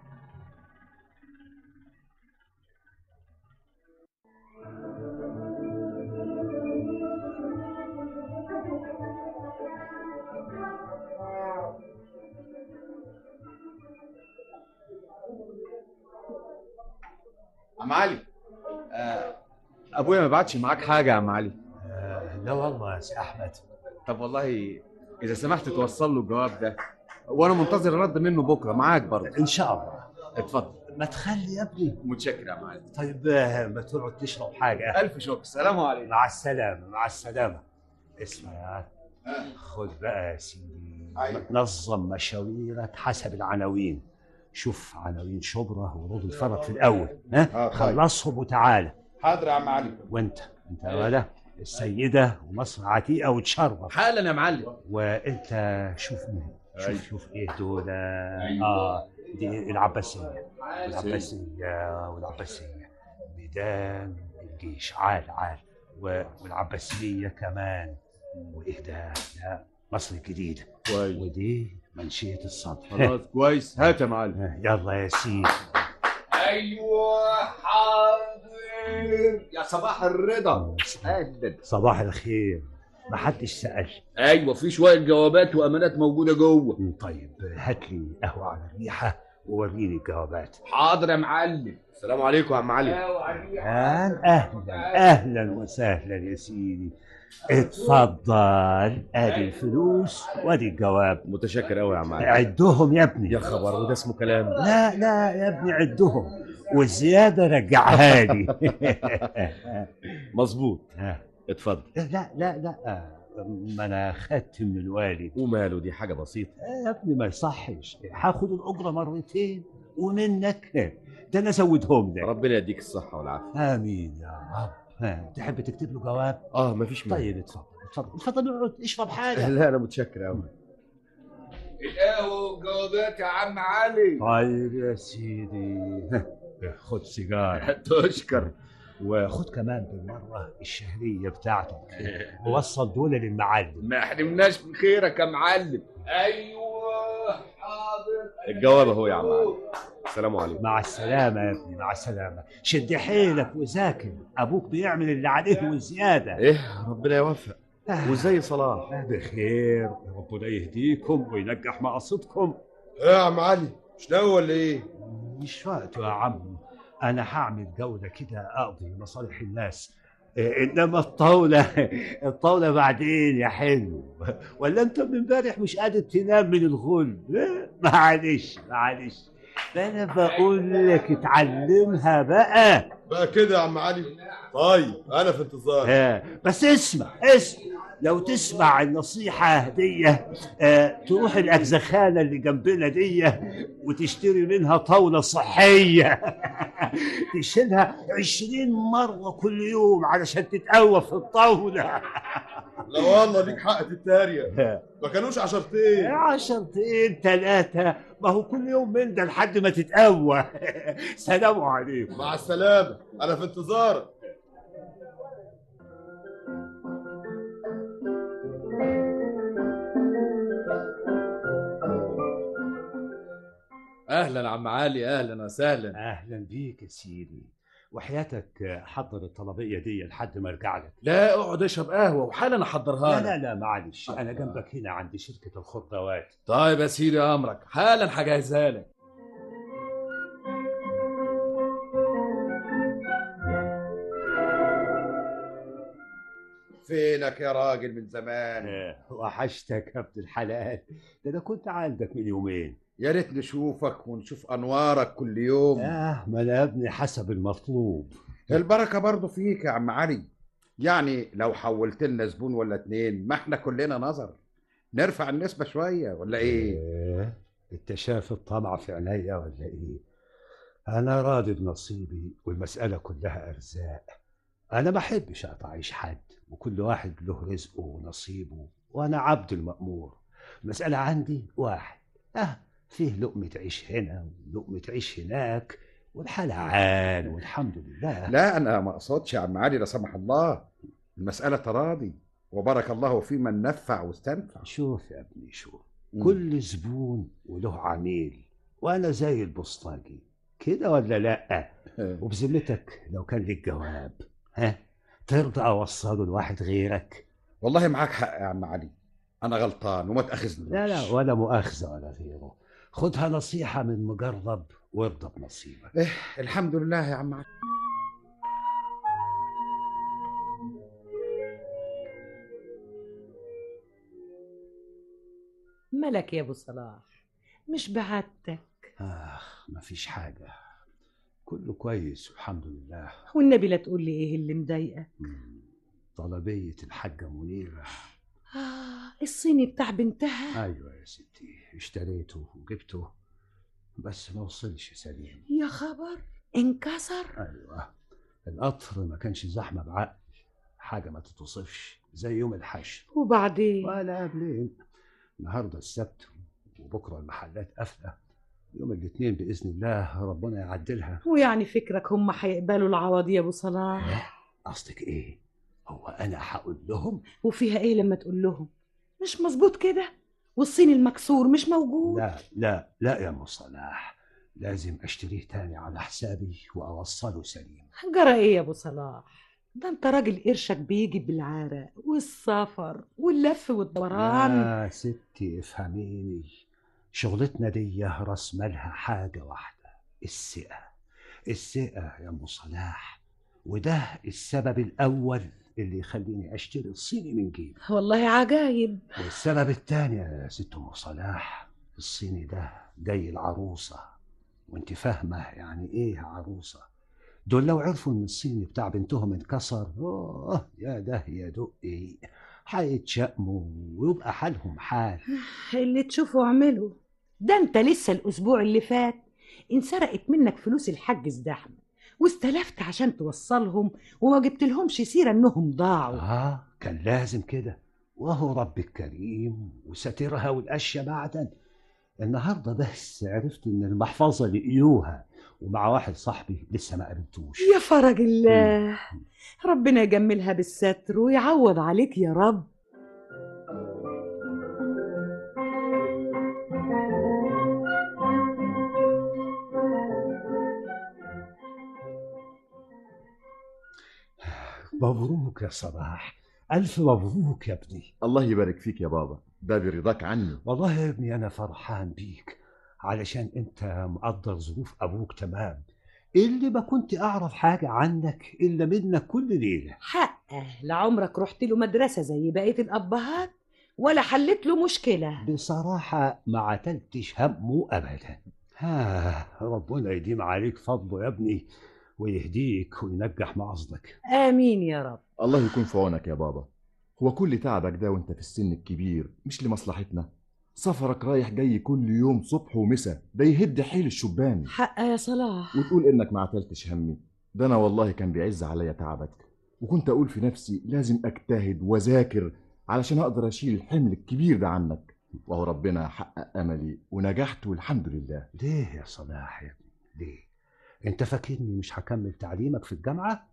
عم علي آه، ابويا ما بعتش معاك حاجه يا عم علي لا والله يا سي احمد طب والله اذا سمحت توصل له الجواب ده وانا منتظر رد منه بكره معاك برضه ان شاء الله اتفضل ما تخلي يا ابني متشكر يا معلم طيب آه، ما تقعد تشرب حاجة الف شكر سلام عليكم مع السلامة مع السلامة اسمع خد بقى يا سيدي نظم مشاويرك حسب العناوين شوف عناوين شبرا ورود الفرج في الأول ها آه، طيب. خلصهم وتعالى حاضر يا عم علي وانت انت يا ولا السيدة ومصر عتيقة وتشرف حالا يا معلم وانت شوف مين أيوة. شوف شوف ايه دول اه دي العباسية والعباسية والعباسية ميدان الجيش عال عال و- والعباسية كمان وايه ده لا مصر الجديدة كويس ودي منشية الصدر خلاص كويس هات يا معلم يلا يا سيدي ايوه حاضر يا صباح الرضا اهلا صباح الخير محدش سأل ايوه في شويه جوابات وامانات موجوده جوه طيب هات لي قهوة على الريحة ووريني الجوابات حاضر يا معلم السلام عليكم يا عم علي أهلا أهلا أهلا وسهلا يا سيدي اتفضل ادي الفلوس وادي الجواب متشكر قوي يا عم علي عدهم يا ابني يا خبر وده اسمه كلام لا لا يا ابني عدهم والزيادة رجعها لي مظبوط اتفضل لا لا لا ما انا خدت من الوالد وماله دي حاجه بسيطه يا ابني ما يصحش هاخد الاجره مرتين ومنك ده انا ازودهم لك ربنا يديك الصحه والعافيه امين يا رب ها، تحب تكتب له جواب اه مفيش مانع طيب اتفضل اتفضل اتفضل اقعد اشرب حاجه لا انا متشكر قوي القهوه والجوابات يا عم علي طيب يا سيدي ها، خد سيجاره تشكر وخد كمان بالمره الشهريه بتاعتك ووصل دول للمعلم ما حرمناش من خيرك يا معلم ايوه حاضر الجواب اهو يا عم علي السلام عليكم مع السلامة يا ابني مع السلامة شد حيلك وذاكر أبوك بيعمل اللي عليه وزيادة ايه ربنا يوفق وازاي صلاح بخير ربنا يهديكم وينجح مقاصدكم ايه يا عم علي مش ناوي ولا ايه مش وقته يا عم أنا هعمل جولة كده أقضي مصالح الناس إيه، إنما الطاولة الطاولة بعدين يا حلو ولا أنت من امبارح مش قادر تنام من الغل إيه، معلش معلش ده أنا بقول لك اتعلمها بقى بقى كده يا عم علي طيب انا في انتظار آه، بس اسمع اسمع لو تسمع النصيحة هدية آه، تروح الأجزخانة اللي جنبنا دي وتشتري منها طاولة صحية تشيلها عشرين مرة كل يوم علشان تتقوى في الطاولة لا والله ليك حق تتريق ما كانوش عشرتين عشرتين ثلاثة ما هو كل يوم من ده لحد ما تتقوى سلام عليكم مع السلامة انا في انتظارك اهلا يا عم علي اهلا وسهلا اهلا بيك يا سيدي وحياتك حضر الطلبيه دي لحد ما ارجع لك لا اقعد اشرب قهوه وحالا احضرها لا لا لك لا معلش انا جنبك هنا عند شركه الخضروات طيب يا سيدي امرك حالا هجهزها لك فينك يا راجل من زمان آه، وحشتك يا ابن الحلال ده انا كنت عندك من يومين يا ريت نشوفك ونشوف انوارك كل يوم اه ما انا يا ابني حسب المطلوب البركه برضه فيك يا عم علي يعني لو حولت لنا زبون ولا اتنين ما احنا كلنا نظر نرفع النسبه شويه ولا ايه إيه؟ انت شايف الطمع في عينيا ولا ايه انا راضي بنصيبي والمساله كلها ارزاق انا ما احبش اقطع عيش حد وكل واحد له رزقه ونصيبه وانا عبد المامور المساله عندي واحد اه فيه لقمه عيش هنا ولقمه عيش هناك والحال عال والحمد لله لا انا ما اقصدش يا عم علي لا سمح الله المساله تراضي وبارك الله في من نفع واستنفع شوف يا ابني شوف مم. كل زبون وله عميل وانا زي البوسطجي كده ولا لا وبذمتك لو كان ليك جواب ها ترضى اوصله لواحد غيرك والله معاك حق يا عم علي انا غلطان وما تاخذنيش لا لا ولا مؤاخذه ولا غيره خدها نصيحه من مجرب وارضى بنصيبك إيه الحمد لله يا عم علي ملك يا ابو صلاح مش بعدتك اخ مفيش حاجه كله كويس والحمد لله والنبي لا تقول لي ايه اللي مضايقك طلبيه الحاجه منيره اه الصيني بتاع بنتها ايوه يا ستي اشتريته وجبته بس ما وصلش سليم يا خبر انكسر ايوه القطر ما كانش زحمه بعقل حاجة ما تتوصفش زي يوم الحشر وبعدين ولا قبلين النهارده السبت وبكره المحلات قافله يوم الاثنين باذن الله ربنا يعدلها ويعني فكرك هم هيقبلوا العوض يا ابو صلاح قصدك ايه هو انا هقول لهم وفيها ايه لما تقول لهم مش مظبوط كده والصين المكسور مش موجود لا لا لا يا ام صلاح لازم اشتريه تاني على حسابي واوصله سليم جرى ايه يا ابو صلاح ده انت راجل قرشك بيجي بالعرق والسفر واللف والدوران يا ستي افهميني شغلتنا دي راس مالها حاجة واحدة الثقة الثقة يا ام صلاح وده السبب الأول اللي يخليني أشتري الصيني من جيبي والله عجايب والسبب التاني يا ست ام صلاح الصيني ده جاي العروسة وانت فاهمة يعني ايه عروسة دول لو عرفوا ان الصيني بتاع بنتهم انكسر اوه يا ده يا دقي هيتشقموا ويبقى حالهم حال اللي تشوفه اعمله ده انت لسه الاسبوع اللي فات انسرقت منك فلوس الحاج زدحم واستلفت عشان توصلهم وما جبت لهمش سيره انهم ضاعوا اه كان لازم كده وهو رب الكريم وسترها والاشياء معدن النهارده بس عرفت ان المحفظه لقيوها ومع واحد صاحبي لسه ما قابلتوش يا فرج الله ربنا يجملها بالستر ويعوض عليك يا رب مبروك يا صلاح ألف مبروك يا ابني الله يبارك فيك يا بابا ده برضاك عني والله يا ابني أنا فرحان بيك علشان أنت مقدر ظروف أبوك تمام اللي ما كنت أعرف حاجة عنك إلا منك كل ليلة حقه لعمرك رحت له مدرسه زي بقيه الابهات ولا حلت له مشكله بصراحة ما عتلتش همه أبدا ها ربنا يديم عليك فضله يا ابني ويهديك وينجح مقصدك امين يا رب الله يكون في عونك يا بابا هو كل تعبك ده وانت في السن الكبير مش لمصلحتنا سفرك رايح جاي كل يوم صبح ومسا ده يهد حيل الشبان حقه يا صلاح وتقول انك ما عتلتش همي ده انا والله كان بيعز عليا تعبك وكنت اقول في نفسي لازم اجتهد واذاكر علشان اقدر اشيل الحمل الكبير ده عنك وهو ربنا حقق املي ونجحت والحمد لله ليه يا صلاح يا ابني ليه انت فاكرني مش هكمل تعليمك في الجامعة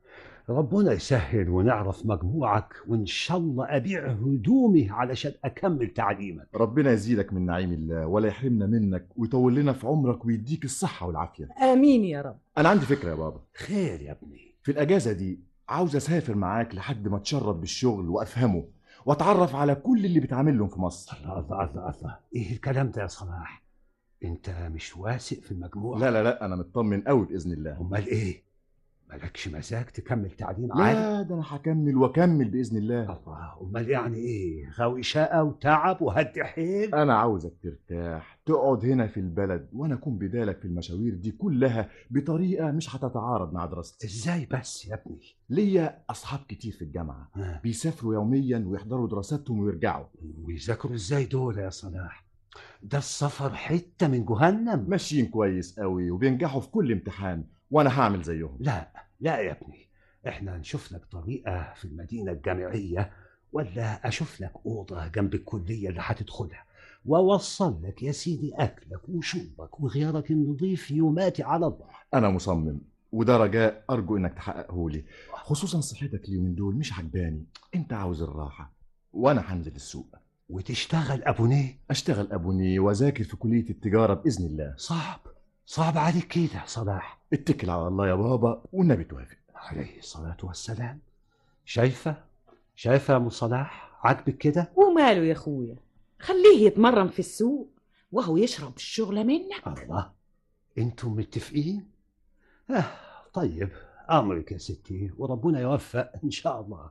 ربنا يسهل ونعرف مجموعك وان شاء الله ابيع هدومي علشان اكمل تعليمك ربنا يزيدك من نعيم الله ولا يحرمنا منك ويطول لنا في عمرك ويديك الصحة والعافية امين يا رب انا عندي فكرة يا بابا خير يا ابني في الاجازة دي عاوز اسافر معاك لحد ما اتشرب بالشغل وافهمه واتعرف على كل اللي بتعامل لهم في مصر الله الله الله الله ايه الكلام ده يا صلاح انت مش واثق في المجموعة لا لا لا انا مطمن قوي باذن الله امال ايه مالكش مزاج تكمل تعليم عالي لا ده انا هكمل واكمل باذن الله الله امال يعني ايه غاوي شقه وتعب وهد حيل انا عاوزك ترتاح تقعد هنا في البلد وانا اكون بدالك في المشاوير دي كلها بطريقه مش هتتعارض مع دراستي ازاي بس يا ابني ليا اصحاب كتير في الجامعه ها. بيسافروا يوميا ويحضروا دراستهم ويرجعوا ويذاكروا ازاي دول يا صلاح ده السفر حته من جهنم ماشيين كويس قوي وبينجحوا في كل امتحان وانا هعمل زيهم لا لا يا ابني احنا نشوف لك طريقه في المدينه الجامعيه ولا اشوف لك اوضه جنب الكليه اللي هتدخلها واوصل لك يا سيدي اكلك وشربك وغيارك النظيف يوماتي على البحر انا مصمم وده رجاء ارجو انك تحققه لي خصوصا صحتك اليومين دول مش عجباني انت عاوز الراحه وانا هنزل السوق وتشتغل ابونيه اشتغل ابونيه واذاكر في كليه التجاره باذن الله صعب صعب عليك كده يا صلاح اتكل على الله يا بابا والنبي توافق عليه الصلاه والسلام شايفه شايفه يا ام صلاح عاجبك كده وماله يا اخويا خليه يتمرن في السوق وهو يشرب الشغلة منك الله انتم متفقين آه طيب امرك يا ستي وربنا يوفق ان شاء الله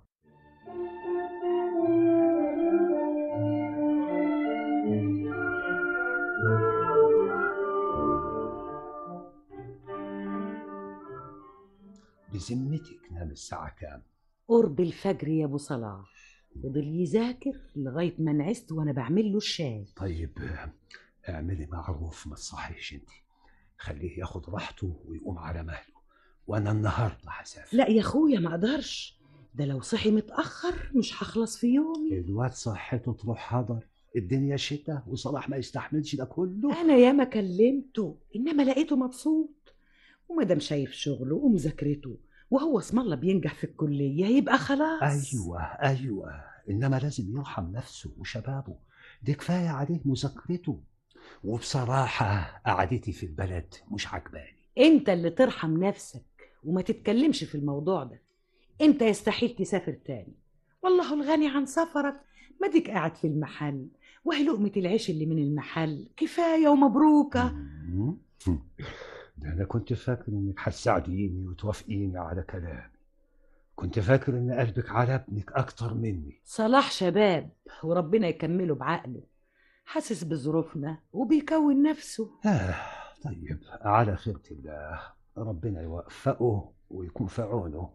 بذمتك نام الساعة كام؟ قرب الفجر يا ابو صلاح فضل يذاكر لغاية ما نعست وانا بعمل له الشاي طيب آه، اعملي معروف ما تصحيش انت خليه ياخد راحته ويقوم على مهله وانا النهارده هسافر لا يا اخويا ما اقدرش ده لو صحي متأخر مش هخلص في يومي الواد صحته تروح حضر الدنيا شتاء وصلاح ما يستحملش ده كله أنا ياما كلمته إنما لقيته مبسوط ومادام شايف شغله ومذاكرته وهو اسم الله بينجح في الكلية يبقى خلاص ايوه ايوه انما لازم يرحم نفسه وشبابه دي كفايه عليه مذاكرته وبصراحه قعدتي في البلد مش عجباني انت اللي ترحم نفسك وما تتكلمش في الموضوع ده انت يستحيل تسافر تاني والله الغني عن سفرك ما ديك قاعد في المحل وهي لقمة العيش اللي من المحل كفاية ومبروكة ده انا كنت فاكر انك هتساعديني وتوافقيني على كلامي كنت فاكر ان قلبك على ابنك اكتر مني صلاح شباب وربنا يكمله بعقله حاسس بظروفنا وبيكون نفسه آه طيب على خيرة الله ربنا يوفقه ويكون في عونه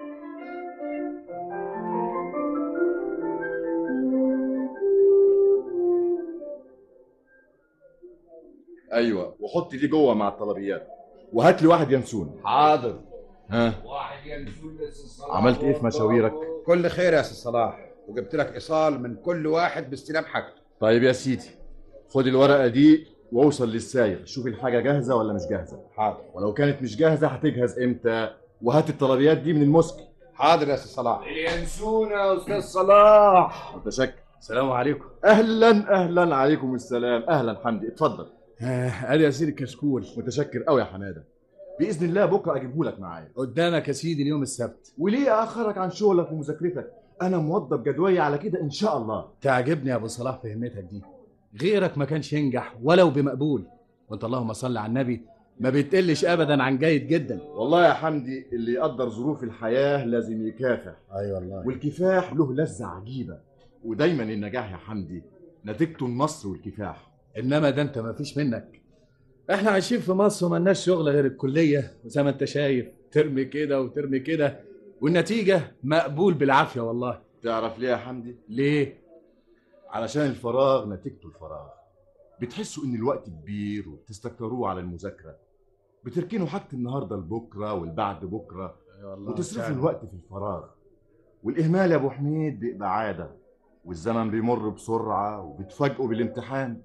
ايوه وحط دي جوه مع الطلبيات وهات لي واحد ينسون حاضر ها واحد ينسون لسه عملت ايه في مشاويرك كل خير يا سي صلاح وجبت لك ايصال من كل واحد باستلام حاجته طيب يا سيدي خد الورقه دي واوصل للسايق شوف الحاجه جاهزه ولا مش جاهزه حاضر ولو كانت مش جاهزه هتجهز امتى وهات الطلبيات دي من المسكي حاضر يا سي صلاح اليانسون يا استاذ صلاح متشكر السلام عليكم اهلا اهلا عليكم السلام اهلا حمدي اتفضل آه، ادي يا سيدي الكشكول متشكر قوي يا حماده باذن الله بكره اجيبه لك معايا قدامك يا سيدي اليوم السبت وليه اخرك عن شغلك ومذاكرتك انا موظف جدولي على كده ان شاء الله تعجبني يا ابو صلاح فهمتك دي غيرك ما كانش ينجح ولو بمقبول وانت اللهم صل على النبي ما بتقلش ابدا عن جيد جدا والله يا حمدي اللي يقدر ظروف الحياه لازم يكافح اي أيوة والله والكفاح له لذه عجيبه ودايما النجاح يا حمدي نتيجته النصر والكفاح انما ده انت ما فيش منك احنا عايشين في مصر وملناش شغل غير الكليه وزي ما انت شايف ترمي كده وترمي كده والنتيجه مقبول بالعافيه والله تعرف ليه يا حمدي ليه علشان الفراغ نتيجته الفراغ بتحسوا ان الوقت كبير وبتستكتروه على المذاكره بتركنوا حاجه النهارده لبكره والبعد بكره والله وتصرفوا فعلا. الوقت في الفراغ والاهمال يا ابو حميد بيبقى عاده والزمن بيمر بسرعه وبتفاجئوا بالامتحان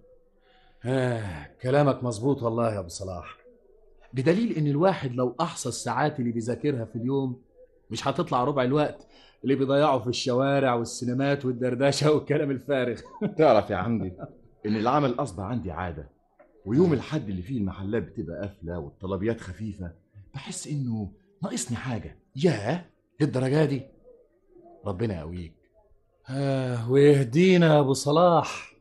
آه كلامك مظبوط والله يا ابو صلاح بدليل ان الواحد لو احصى الساعات اللي بيذاكرها في اليوم مش هتطلع ربع الوقت اللي بيضيعه في الشوارع والسينمات والدردشه والكلام الفارغ تعرف يا عمدي ان العمل اصبح عندي عاده ويوم الحد اللي فيه المحلات بتبقى قافله والطلبيات خفيفه بحس انه ناقصني حاجه ياه للدرجه دي ربنا يقويك آه ويهدينا يا ابو صلاح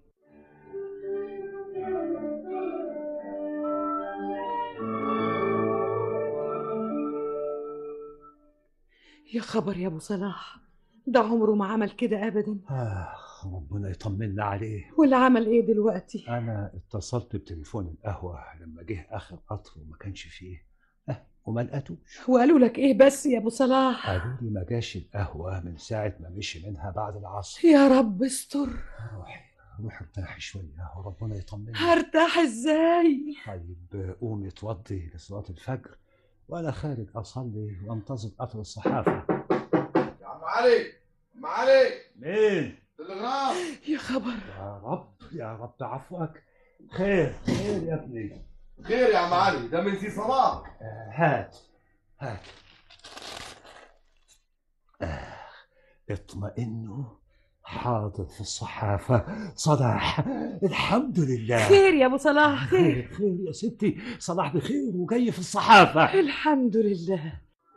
يا خبر يا ابو صلاح ده عمره ما عمل كده ابدا آه ربنا يطمنا عليه ولا عمل ايه دلوقتي انا اتصلت بتليفون القهوه لما جه اخر قطر وما كانش فيه اه وما لقيتوش وقالوا لك ايه بس يا ابو صلاح قالوا لي ما جاش القهوه من ساعه ما مشي منها بعد العصر يا رب استر روحي روحي ارتاحي شويه وربنا يطمنا هرتاح ازاي طيب قومي اتوضي لصلاه الفجر وانا خارج اصلي وانتظر قطر الصحافه يا عم علي عم علي مين تلغراف يا خبر يا رب يا رب عفوك خير خير يا ابني خير يا عم علي ده من سي صلاح آه، هات هات آه، اطمئنوا حاضر في الصحافة صلاح الحمد لله خير يا ابو صلاح خير خير خير يا ستي صلاح بخير وجاي في الصحافة الحمد لله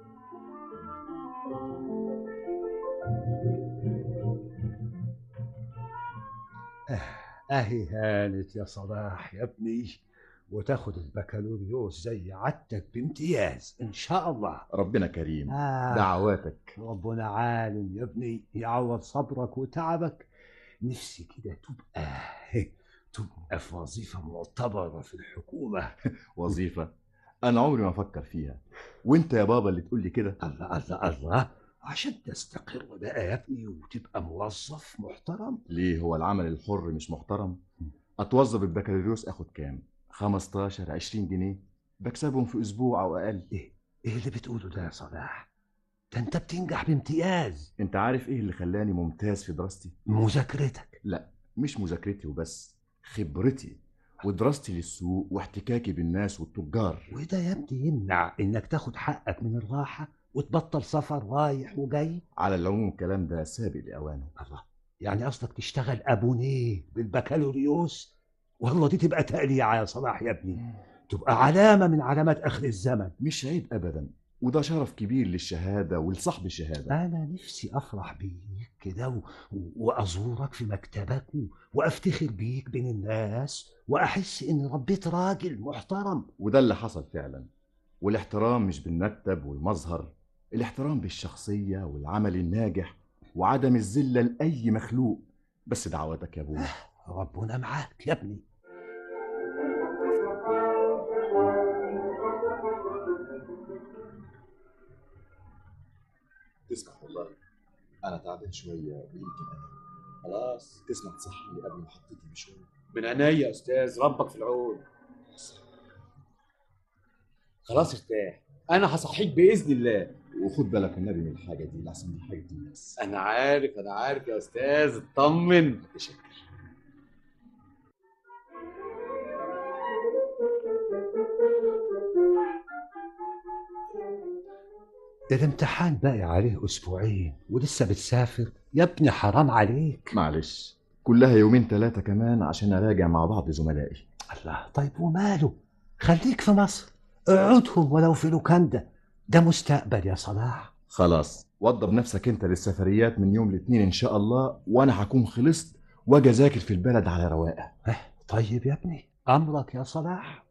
اهي هانت يا صلاح يا ابني وتاخد البكالوريوس زي عادتك بامتياز ان شاء الله ربنا كريم آه. دعواتك ربنا عالم يا ابني يعوض صبرك وتعبك نفسي كده تبقى تبقى في وظيفة معتبرة في الحكومة وظيفه انا عمري ما افكر فيها وانت يا بابا اللي تقول لي كده الله الله الله عشان تستقر بقى يا ابني وتبقى موظف محترم ليه هو العمل الحر مش محترم اتوظف بالبكالوريوس اخد كام 15 20 جنيه بكسبهم في اسبوع او اقل ايه ايه اللي بتقوله ده يا صلاح ده انت بتنجح بامتياز انت عارف ايه اللي خلاني ممتاز في دراستي مذاكرتك لا مش مذاكرتي وبس خبرتي ودراستي للسوق واحتكاكي بالناس والتجار وده يا ابني يمنع انك تاخد حقك من الراحه وتبطل سفر رايح وجاي على العموم الكلام ده سابق لاوانه الله يعني قصدك تشتغل ابونيه بالبكالوريوس والله دي تبقى تقليعه يا صلاح يا ابني تبقى علامه من علامات اخر الزمن مش عيب ابدا وده شرف كبير للشهاده ولصاحب الشهاده انا نفسي افرح بيك كده و... وازورك في مكتبك و... وافتخر بيك بين الناس واحس ان ربيت راجل محترم وده اللي حصل فعلا والاحترام مش بالمكتب والمظهر الاحترام بالشخصيه والعمل الناجح وعدم الذله لاي مخلوق بس دعواتك يا ابونا ربنا معاك يا ابني تسمح والله انا تعبان شويه ويمكن انا خلاص تسمح تصحيني قبل محطتي بشويه من عينيا يا استاذ ربك في العون خلاص ارتاح انا هصحيك باذن الله وخد بالك النبي من الحاجه دي لحسن دي حاجه الناس انا عارف انا عارف يا استاذ اطمن ده الامتحان باقي عليه اسبوعين ولسه بتسافر يا ابني حرام عليك معلش كلها يومين ثلاثه كمان عشان اراجع مع بعض زملائي الله طيب وماله خليك في مصر اقعدهم ولو في لوكاندا ده مستقبل يا صلاح خلاص وضب نفسك انت للسفريات من يوم الاثنين ان شاء الله وانا هكون خلصت واجي اذاكر في البلد على رواقه طيب يا ابني امرك يا صلاح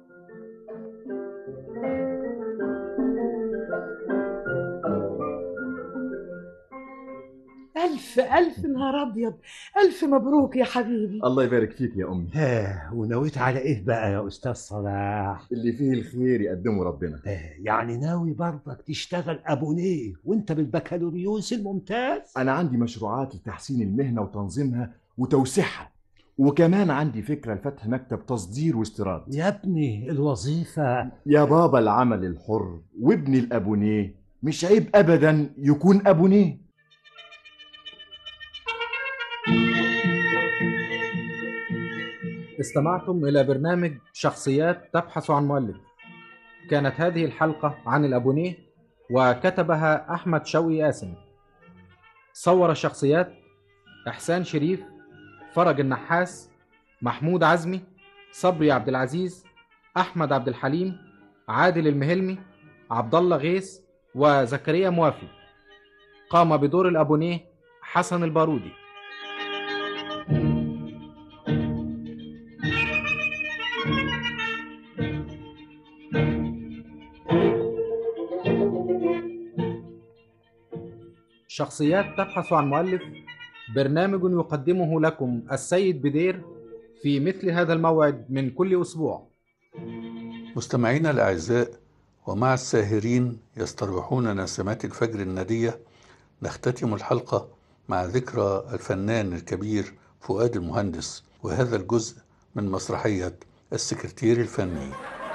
ألف ألف نهار أبيض ألف مبروك يا حبيبي الله يبارك فيك يا امي ها ونويت على ايه بقى يا استاذ صلاح اللي فيه الخير يقدمه ربنا يعني ناوي برضك تشتغل ابونيه وانت بالبكالوريوس الممتاز انا عندي مشروعات لتحسين المهنه وتنظيمها وتوسيعها وكمان عندي فكره لفتح مكتب تصدير واستيراد يا ابني الوظيفه يا بابا العمل الحر وابن الابونيه مش عيب ابدا يكون ابونيه استمعتم إلى برنامج شخصيات تبحث عن مؤلف كانت هذه الحلقة عن الأبونيه وكتبها أحمد شوقي قاسم صور الشخصيات إحسان شريف فرج النحاس محمود عزمي صبري عبد العزيز أحمد عبد الحليم عادل المهلمي عبد الله غيث وزكريا موافي قام بدور الأبونيه حسن البارودي شخصيات تبحث عن مؤلف برنامج يقدمه لكم السيد بدير في مثل هذا الموعد من كل أسبوع مستمعينا الأعزاء ومع الساهرين يستروحون نسمات الفجر الندية نختتم الحلقة مع ذكرى الفنان الكبير فؤاد المهندس وهذا الجزء من مسرحية السكرتير الفني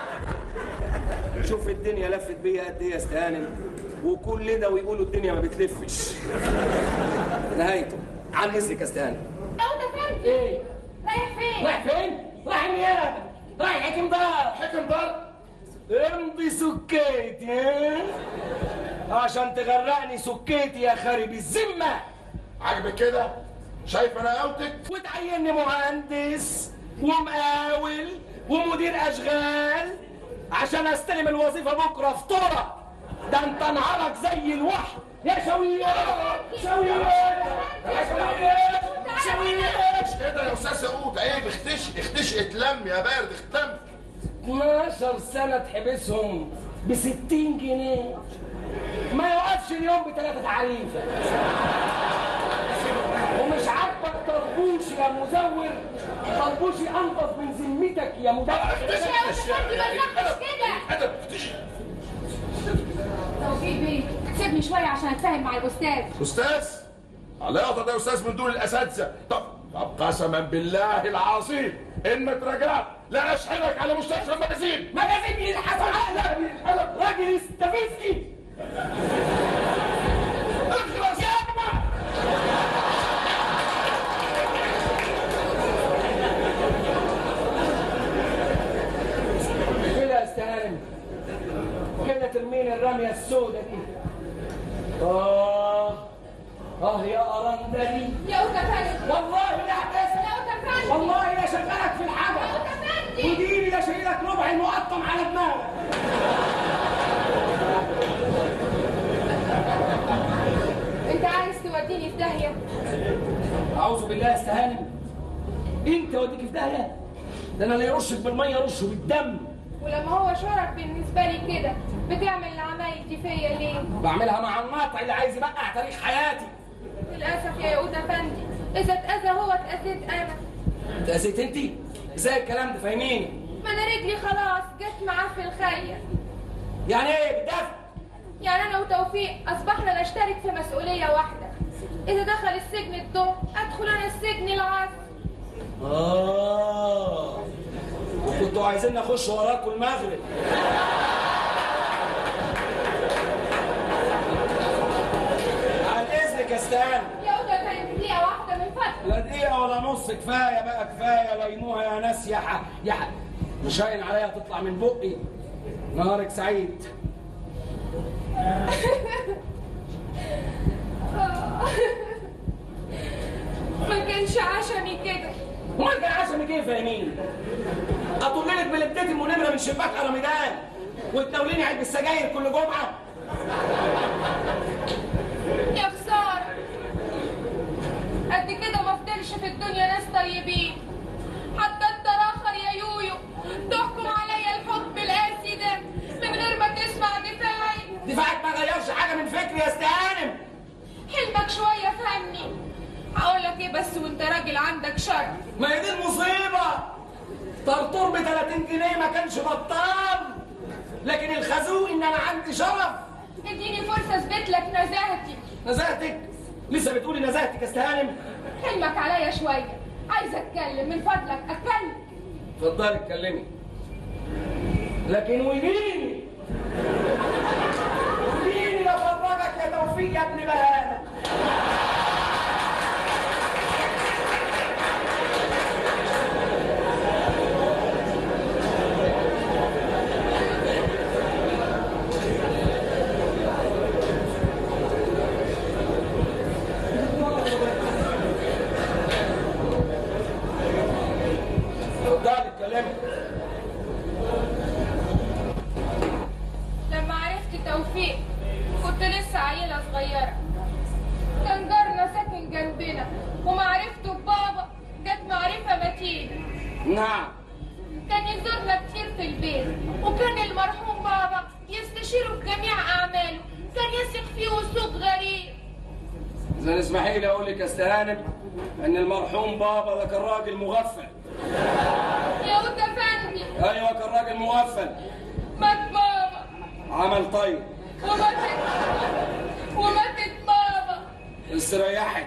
شوف الدنيا لفت بيا قد ايه يا استهانم وكل ده ويقولوا الدنيا ما بتلفش نهايته عن اذنك يا استهانم ايه رايح فين رايح فين؟ رايح النيابه رايح حكم دار حكم دار امضي سكيتي ها؟ عشان تغرقني سكيتي يا خارب الذمه عاجبك كده؟ شايف انا قوتك؟ وتعيني مهندس ومقاول ومدير اشغال عشان استلم الوظيفه بكره في طرق ده انت نهارك زي الوحش يا شويات شويات يا شويات شويات كده يا استاذ سقوط عيب اختش اختش اتلم يا بارد اختم 12 سنه تحبسهم ب 60 جنيه ما يوقفش اليوم بثلاثه تعريفه ومش عاجبك طربوش يا مزور طربوشي انضف من ذمتك يا مدرس توفيق بيه سيبني شويه عشان اتفاهم مع الاستاذ استاذ على يقطع ده استاذ من دول الاساتذه طب طب قسما بالله العظيم ان ما اتراجعت لا اشحنك على مستشفى المجازين مجازين يلحس عقلك راجل استفزني الرمية السوداء دي آه آه يا أرندلي يا أوتافندي والله لا أحتسب يا أوتافندي والله لا شغلك في الحاجة يا أوتافندي وديني لا شايلك ربع المقطم على دماغك أنت عايز توديني في داهية أعوذ بالله استهانم أنت وديك في داهية ده أنا لا يرشك بالمية يرشه بالدم ولما هو شرك بالنسبة لي كده بتعمل العمايل دي فيا ليه؟ بعملها مع الناطع اللي عايز يبقع تاريخ حياتي للأسف يا يهود أفندي إذا اتأذى هو اتأذيت أنا اتأذيت أنت؟ إزاي الكلام ده فاهميني؟ ما أنا رجلي خلاص جت معاه في الخير يعني إيه بالدفع؟ يعني أنا وتوفيق أصبحنا نشترك في مسؤولية واحدة إذا دخل السجن الضوء أدخل أنا السجن العصر آه وكنتوا عايزين نخش وراكم المغرب عن إذنك يا استهان يا يهود أفندي دقيقة واحدة من فضلك لا دقيقة ولا نص كفاية بقى كفاية ليموها يا ناس يا ح... يا ح... مش هاين عليا تطلع من بقي نهارك سعيد ما كانش عشمي كده امال كان عشمي كيف يا يمين؟ اطل لك بلبدتي المنمره من شباك رمضان وتناوليني علبه السجاير كل جمعه يا خسارة قد كده ما فضلش في الدنيا ناس طيبين حتى انت الاخر يا يويو تحكم عليا الحكم القاسي ده من غير ما تسمع دفاعي دفاعك ما غيرش حاجه من فكري يا استهانم حلمك شوية فهمني هقول لك ايه بس وانت راجل عندك شرف ما هي دي المصيبه طرطور ب 30 جنيه ما كانش بطال لكن الخازوق ان انا عندي شرف اديني فرصة اثبت لك نزاهتي نزاهتك لسه بتقولي نزاهتك يا استهانم حلمك عليا شوية عايزة اتكلم من فضلك اتكلم اتفضلي اتكلمي لكن ويجيني ويجيني افرجك يا توفيق يا ابن بهانه اتفضلي اتكلمي لما عرفت توفيق كنت لسه عيلة صغيرة كان جارنا ساكن جنبنا ومعرفته ببابا جت معرفة متينة نعم كان يزورنا كتير في البيت وكان المرحوم بابا يستشيره في جميع أعماله كان يثق فيه وثوق غريب اذا اسمحي لي اقول لك يا استهانم ان المرحوم بابا ده كان راجل مغفل يا ود أفندي ايوه كان راجل مغفل مات بابا عمل طيب وماتت وماتت بابا استريحت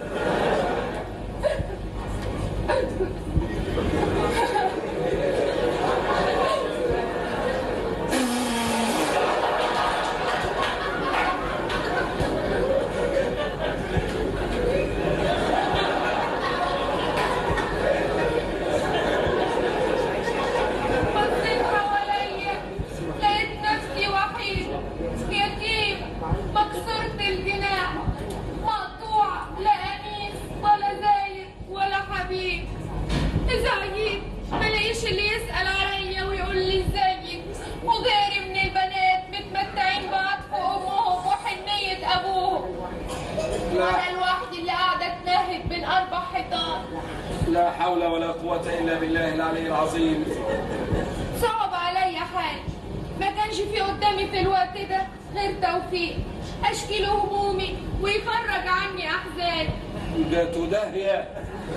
بصيت حواليا لقيت نفسي وحيدة يتيمة مكسورة الجناح مقطوعة لا أنيس ولا زايد ولا حبيب إذا عييت ملاقيش اللي يسأل عليا ويقول لي ازيك وغيري من البنات متمتعين بعطف أمهم وحنية أبوهم لا. وأنا لوحدي اللي قاعدة أتنهد بين أربع حيطان لا حول ولا قوة إلا بالله العلي العظيم صعب عليا حالي ما كانش في قدامي في الوقت ده غير توفيق اشكي له همومي ويفرج عني احزاني جات داهية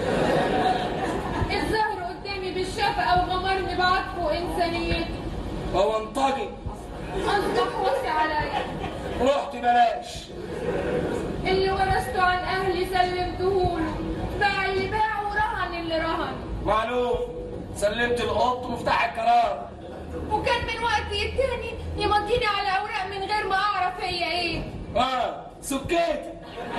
الظهر قدامي بالشفقه وغمرني بعطفه وانسانيته هو انطقي اصبح وصي عليا رحت بلاش اللي ورثته عن اهلي سلمتهوله باع اللي باع ورهن اللي رهن معلوم سلمت القط مفتاح القرار وكان من وقت التاني يمضيني على اوراق من غير ما اعرف هي ايه اه سكيت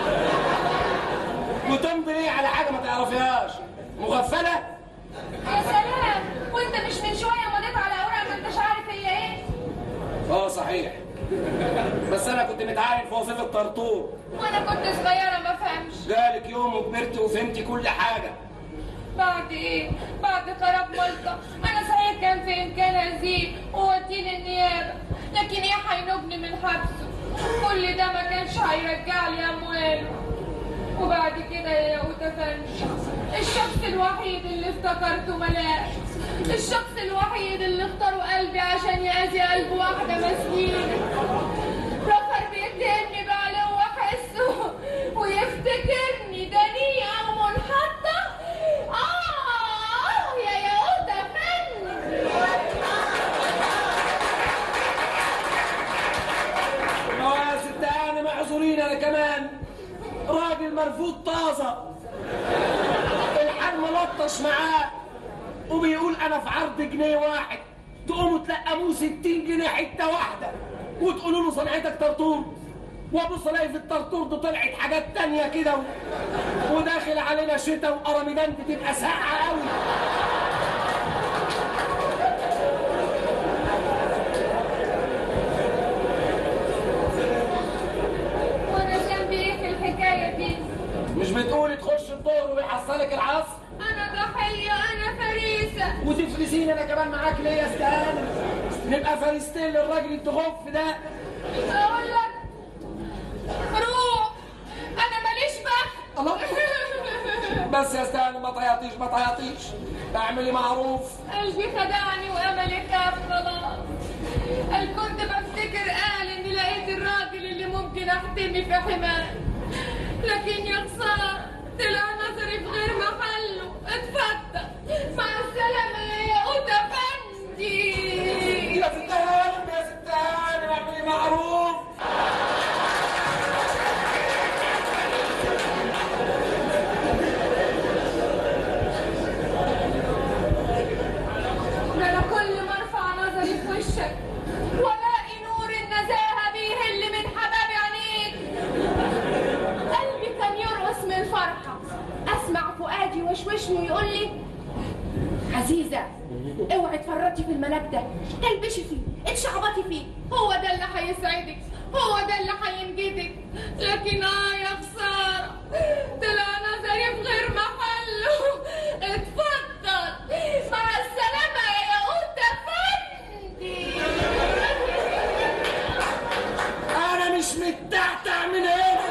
وتمضي ليه على حاجة ما تعرفيهاش مغفلة يا سلام وانت مش من شويه مضيت على اوراق ما انتش عارف هي ايه اه صحيح بس انا كنت متعين في وظيفه طرطور وانا كنت صغيره ما فهمش جالك يوم وكبرت وفهمتي كل حاجه بعد ايه بعد خراب ملطة انا صحيح كان في امكاني ازيد ووديني النيابه لكن ايه هينوبني من حبسه كل ده ما كانش هيرجع لي امواله وبعد كده يا ياقوتة فندي الشخص الوحيد اللي افتكرته ملاك الشخص الوحيد اللي اختاره قلبي عشان يأذي قلب واحدة مسكينة رفر بيتهمني بعلو حسه ويفتكرني دنيئة ومنحطة آه يا ياقوتة فندي ما هو يا ست انا معذورين انا كمان راجل مرفوض طازه الحال ملطش معاه وبيقول انا في عرض جنيه واحد تقوموا تلقموه 60 جنيه حته واحده وتقولوا له صنعتك طرطور وابص الاقي في الطرطور ده طلعت حاجات تانية كده و... وداخل علينا شتاء وقرميدان بتبقى ساقعه قوي وانا ذنبي ايه في الحكاية دي مش بتقولي تخش الظهر ويحصلك العصر انا ضحية انا فريسة وتفلسين انا كمان معاك ليه يا استهانة نبقى فريستين للراجل التغف ده اقول لك روح انا ماليش بخت الله بس يا استهانة ما طياطيش ما طياطيش اعملي معروف قلبي خدعني واملي خاف خلاص قال كنت بفتكر قال اني لقيت الراجل اللي ممكن احتمي في حماه لكن يا خساره طلع نظري في غير محله اتفضل مع السلامه يا ياقوت افندي يا ست هانم يا ست هانم اعملي معروف ده انا كل ما ارفع نظري في وشك والاقي نور النزاهه بيهل من حباب عينيك قلبي كان يرقص من الفرحه اسمع فؤادي وشوشني ويقول لي عزيزه اوعي تفرطي في الملاك ده تلبشي فيه اتشعبطي فيه هو ده اللي هيسعدك هو ده اللي هينجدك لكن اه يا خساره طلع نظري في غير محله اتفضل مع السلامه يا ياقوت افندي انا مش متعتع من هنا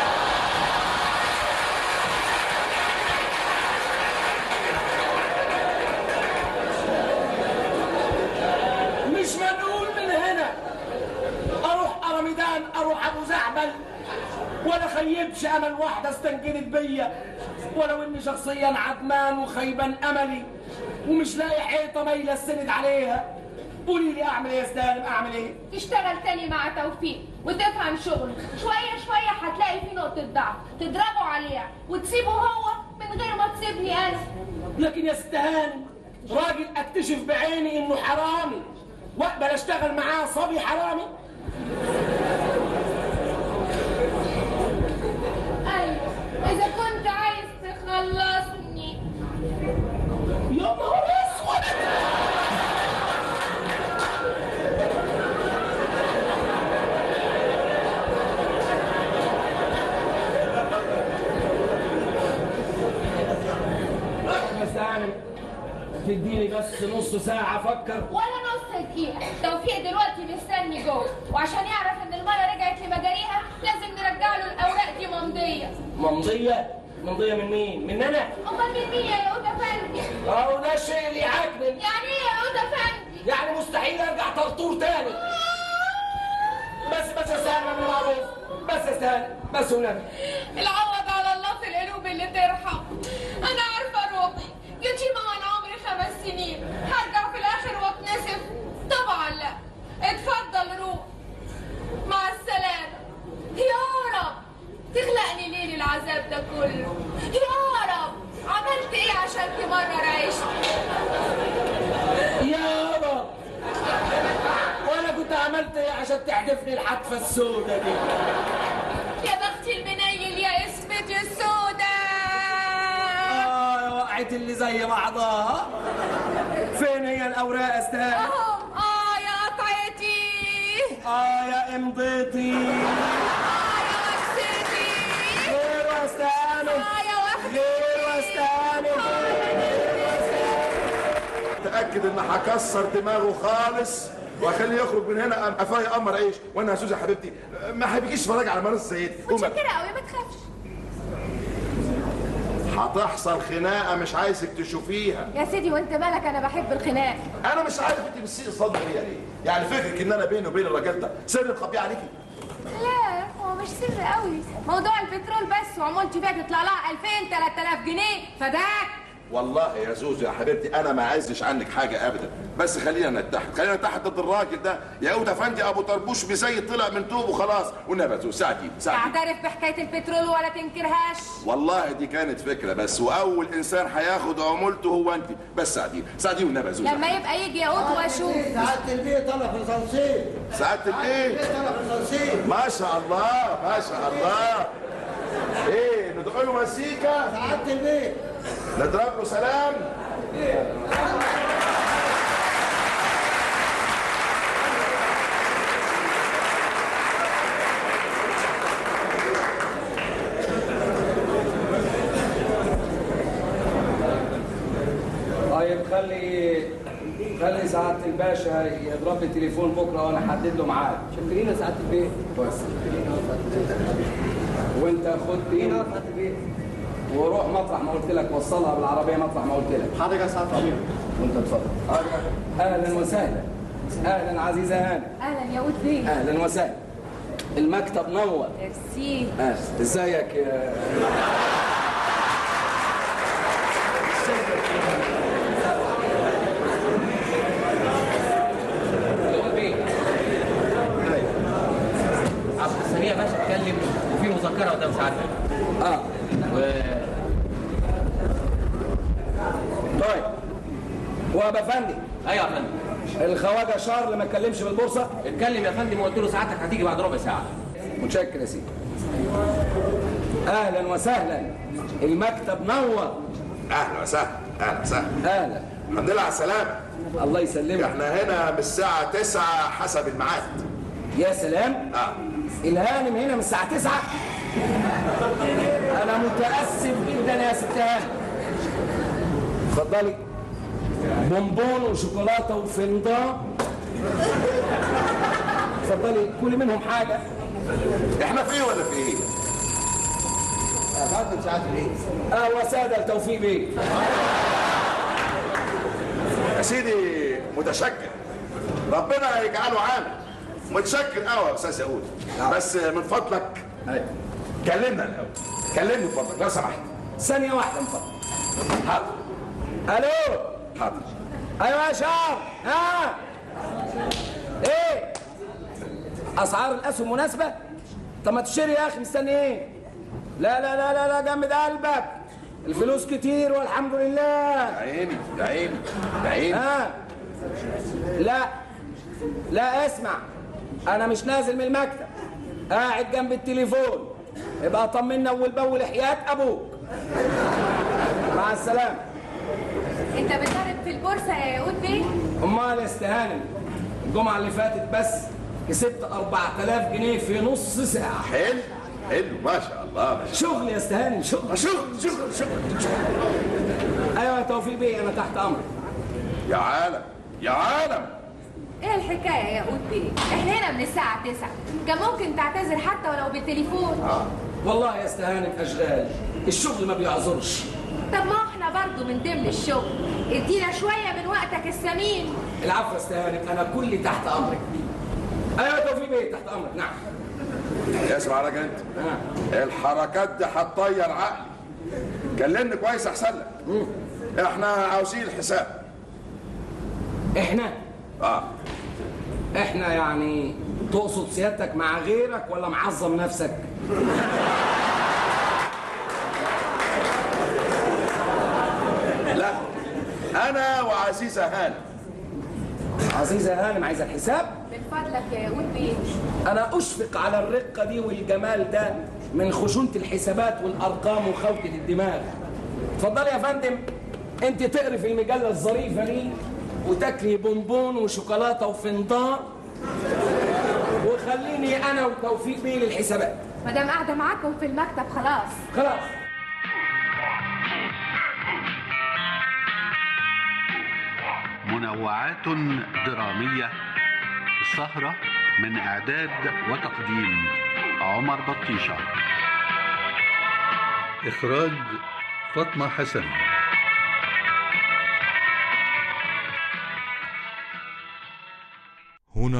مش منقول من هنا اروح ارميدان اروح ابو زعبل ولا خيبش امل واحده استنجدت بيا ولو اني شخصيا عدمان وخيبان املي ومش لاقي حيطه مايله استند عليها قولي لي اعمل ايه يا سالم اعمل ايه تشتغل تاني مع توفيق وتفهم شغله شوية شوية هتلاقي فيه نقطة ضعف تضربه عليها وتسيبه هو من غير ما تسيبني أنا لكن يا ست هانم راجل اكتشف بعيني انه حرامي واقبل اشتغل معاه صبي حرامي أيوة إذا كنت عايز تخلصني يا نهار اسود يا ست هانم تديني بس نص ساعة أفكر ولا نص دقيقة توفيق دلوقتي مستني جوه وعشان يعرف إن المية رجعت لمجاريها لازم نرجع له الأوراق دي ممضية ممضية ممضية من مين؟ من أنا؟ أمال من مين يا ياقوت أفندي؟ أهو ده الشيء اللي يعجبني يعني إيه يا ياقوت أفندي؟ يعني مستحيل أرجع طرطور تاني بس بس يا سهل من معروف بس يا سهل بس ونبي العوض على الله في القلوب اللي ترحم انا عارفه روحي يتيمه وانا عمري خمس سنين هرجع في الاخر واتنسف طبعا لا اتفضل روح مع السلامه يا رب تخلقني ليه للعذاب ده كله يا رب عملت ايه عشان تمرر عيشتي يا رب وانا كنت عملت ايه عشان تحدفني الحتفه السوداء دي يا بختي المنيل يا اسمتي السوداء اه يا وقعت اللي زي بعضها فين هي الاوراق يا استاذ اهم اه يا قطعتي اه يا امضيتي غير واستانف غير واستانف تاكد ان هكسر دماغه خالص واخليه يخرج من هنا قفاه يقمر عيش وانا يا سوزي يا حبيبتي ما حبيكيش اتفرج على مناص سيدي قومي متشكرة قوي ما تخافش هتحصل خناقه مش عايزك تشوفيها يا سيدي وانت مالك انا بحب الخناق انا مش عارف انت بتسيء صدر فيا ليه يعني فكرك ان انا بيني وبين الراجل ده سر مخبيه عليكي لا هو مش سر قوي موضوع البترول بس وعمولتي فيها تطلع لها 2000 3000 جنيه فداك والله يا زوزو يا حبيبتي انا ما عايزش عنك حاجه ابدا بس خلينا نتحد خلينا نتحد ضد الراجل ده يعود افندي ابو طربوش بزي طلع من توب وخلاص والنبي يا زوزو ساعديني ساعديني تعترف بحكاية البترول ولا تنكرهاش والله دي كانت فكره بس واول انسان هياخد عمولته هو انت بس ساعديني ساعديني والنبي يا زوزو لما يبقى يجي يقود واشوف سعادة البيه طلع في التنصيب سعادة البيه طلع في التنصيب ما شاء الله ما شاء الله ايه ندعو له مسيكة سعادة البيه نضرب له سلام طيب خلي خلي سعادة الباشا يضرب لي تليفون بكره وانا احدد له ميعاد شكرين يا سعادة البيت بس وانت خد بينا سعادة البيت وروح مطرح ما قلت لك وصلها بالعربيه مطرح ما قلت لك حاضر يا سعادة البيت وانت اتفضل اهلا وسهلا اهلا عزيزه هاني اهلا يا ود بيه اهلا وسهلا المكتب نور ميرسي اهلا ازيك يا عبد السميع باشا اتكلم وفي مذكره قدام سعادتك اه و... طيب وابا فندي ايوه يا فندم الخواجه شارل ما اتكلمش بالبورصه اتكلم يا فندم وقلت له سعادتك هتيجي بعد ربع ساعه متشكر يا سيدي اهلا وسهلا المكتب نور اهلا وسهلا اهلا وسهلا اهلا الحمد لله على السلامه الله يسلمك احنا هنا من الساعه 9 حسب الميعاد يا سلام اه الهانم هنا من الساعه 9 انا متاسف جدا يا ست هانم اتفضلي بونبون وشوكولاته وفندق اتفضلي كلي منهم حاجه احنا في ايه ولا في ايه؟ بعد ساعات ايه؟ اه وسادة توفيق بيه يا سيدي متشكر ربنا يجعله عام متشكر قوي يا استاذ ياقوت بس من فضلك كلمنا الاول كلمني بفضلك لو سمحت ثانية واحدة من فضلك حاضر الو حاضر ايوه يا شهر ها ايه اسعار الاسهم مناسبة طب ما تشتري يا اخي مستني ايه لا لا لا لا لا جمد قلبك الفلوس كتير والحمد لله يا عيني يا عيني يا عيني ها لا لا اسمع انا مش نازل من المكتب قاعد جنب التليفون ابقى طمنا اول باول حياة ابوك مع السلامة انت بتضرب في البورصة يا ياقوت بيه امال يا استهانم الجمعة اللي فاتت بس كسبت 4000 جنيه في نص ساعة حلو حلو ما شاء الله ما شاء شغل يا استهانم شغل شغل شغل شغل شغل ايوه يا توفيق بيه انا تحت امرك يا عالم يا عالم ايه الحكاية يا ياقوت بيه احنا هنا من الساعة 9 كان ممكن تعتذر حتى ولو بالتليفون والله يا استهانم اشغال الشغل ما بيعذرش طب ما احنا برضو من ضمن الشغل ادينا شوية من وقتك الثمين العفو يا استهانم انا كلي تحت امرك ايوه يا توفيق بيه تحت امرك نعم اسمع يا راجل انت الحركات دي هتطير عقلي كلمني كويس احسن لك احنا عاوزين الحساب احنا اه احنا يعني تقصد سيادتك مع غيرك ولا معظم نفسك لا انا وعزيزه هانم عزيزة هانم عايزة الحساب من فضلك يا ياقوت بيه انا اشفق على الرقة دي والجمال ده من خشونة الحسابات والارقام وخوتة الدماغ اتفضلي يا فندم انت تقري في المجلة الظريفة دي وتاكلي بونبون وشوكولاتة وفندق خليني انا وتوفيق بيه للحسابات ما دام قاعده معاكم في المكتب خلاص خلاص منوعات درامية السهرة من إعداد وتقديم عمر بطيشة إخراج فاطمة حسن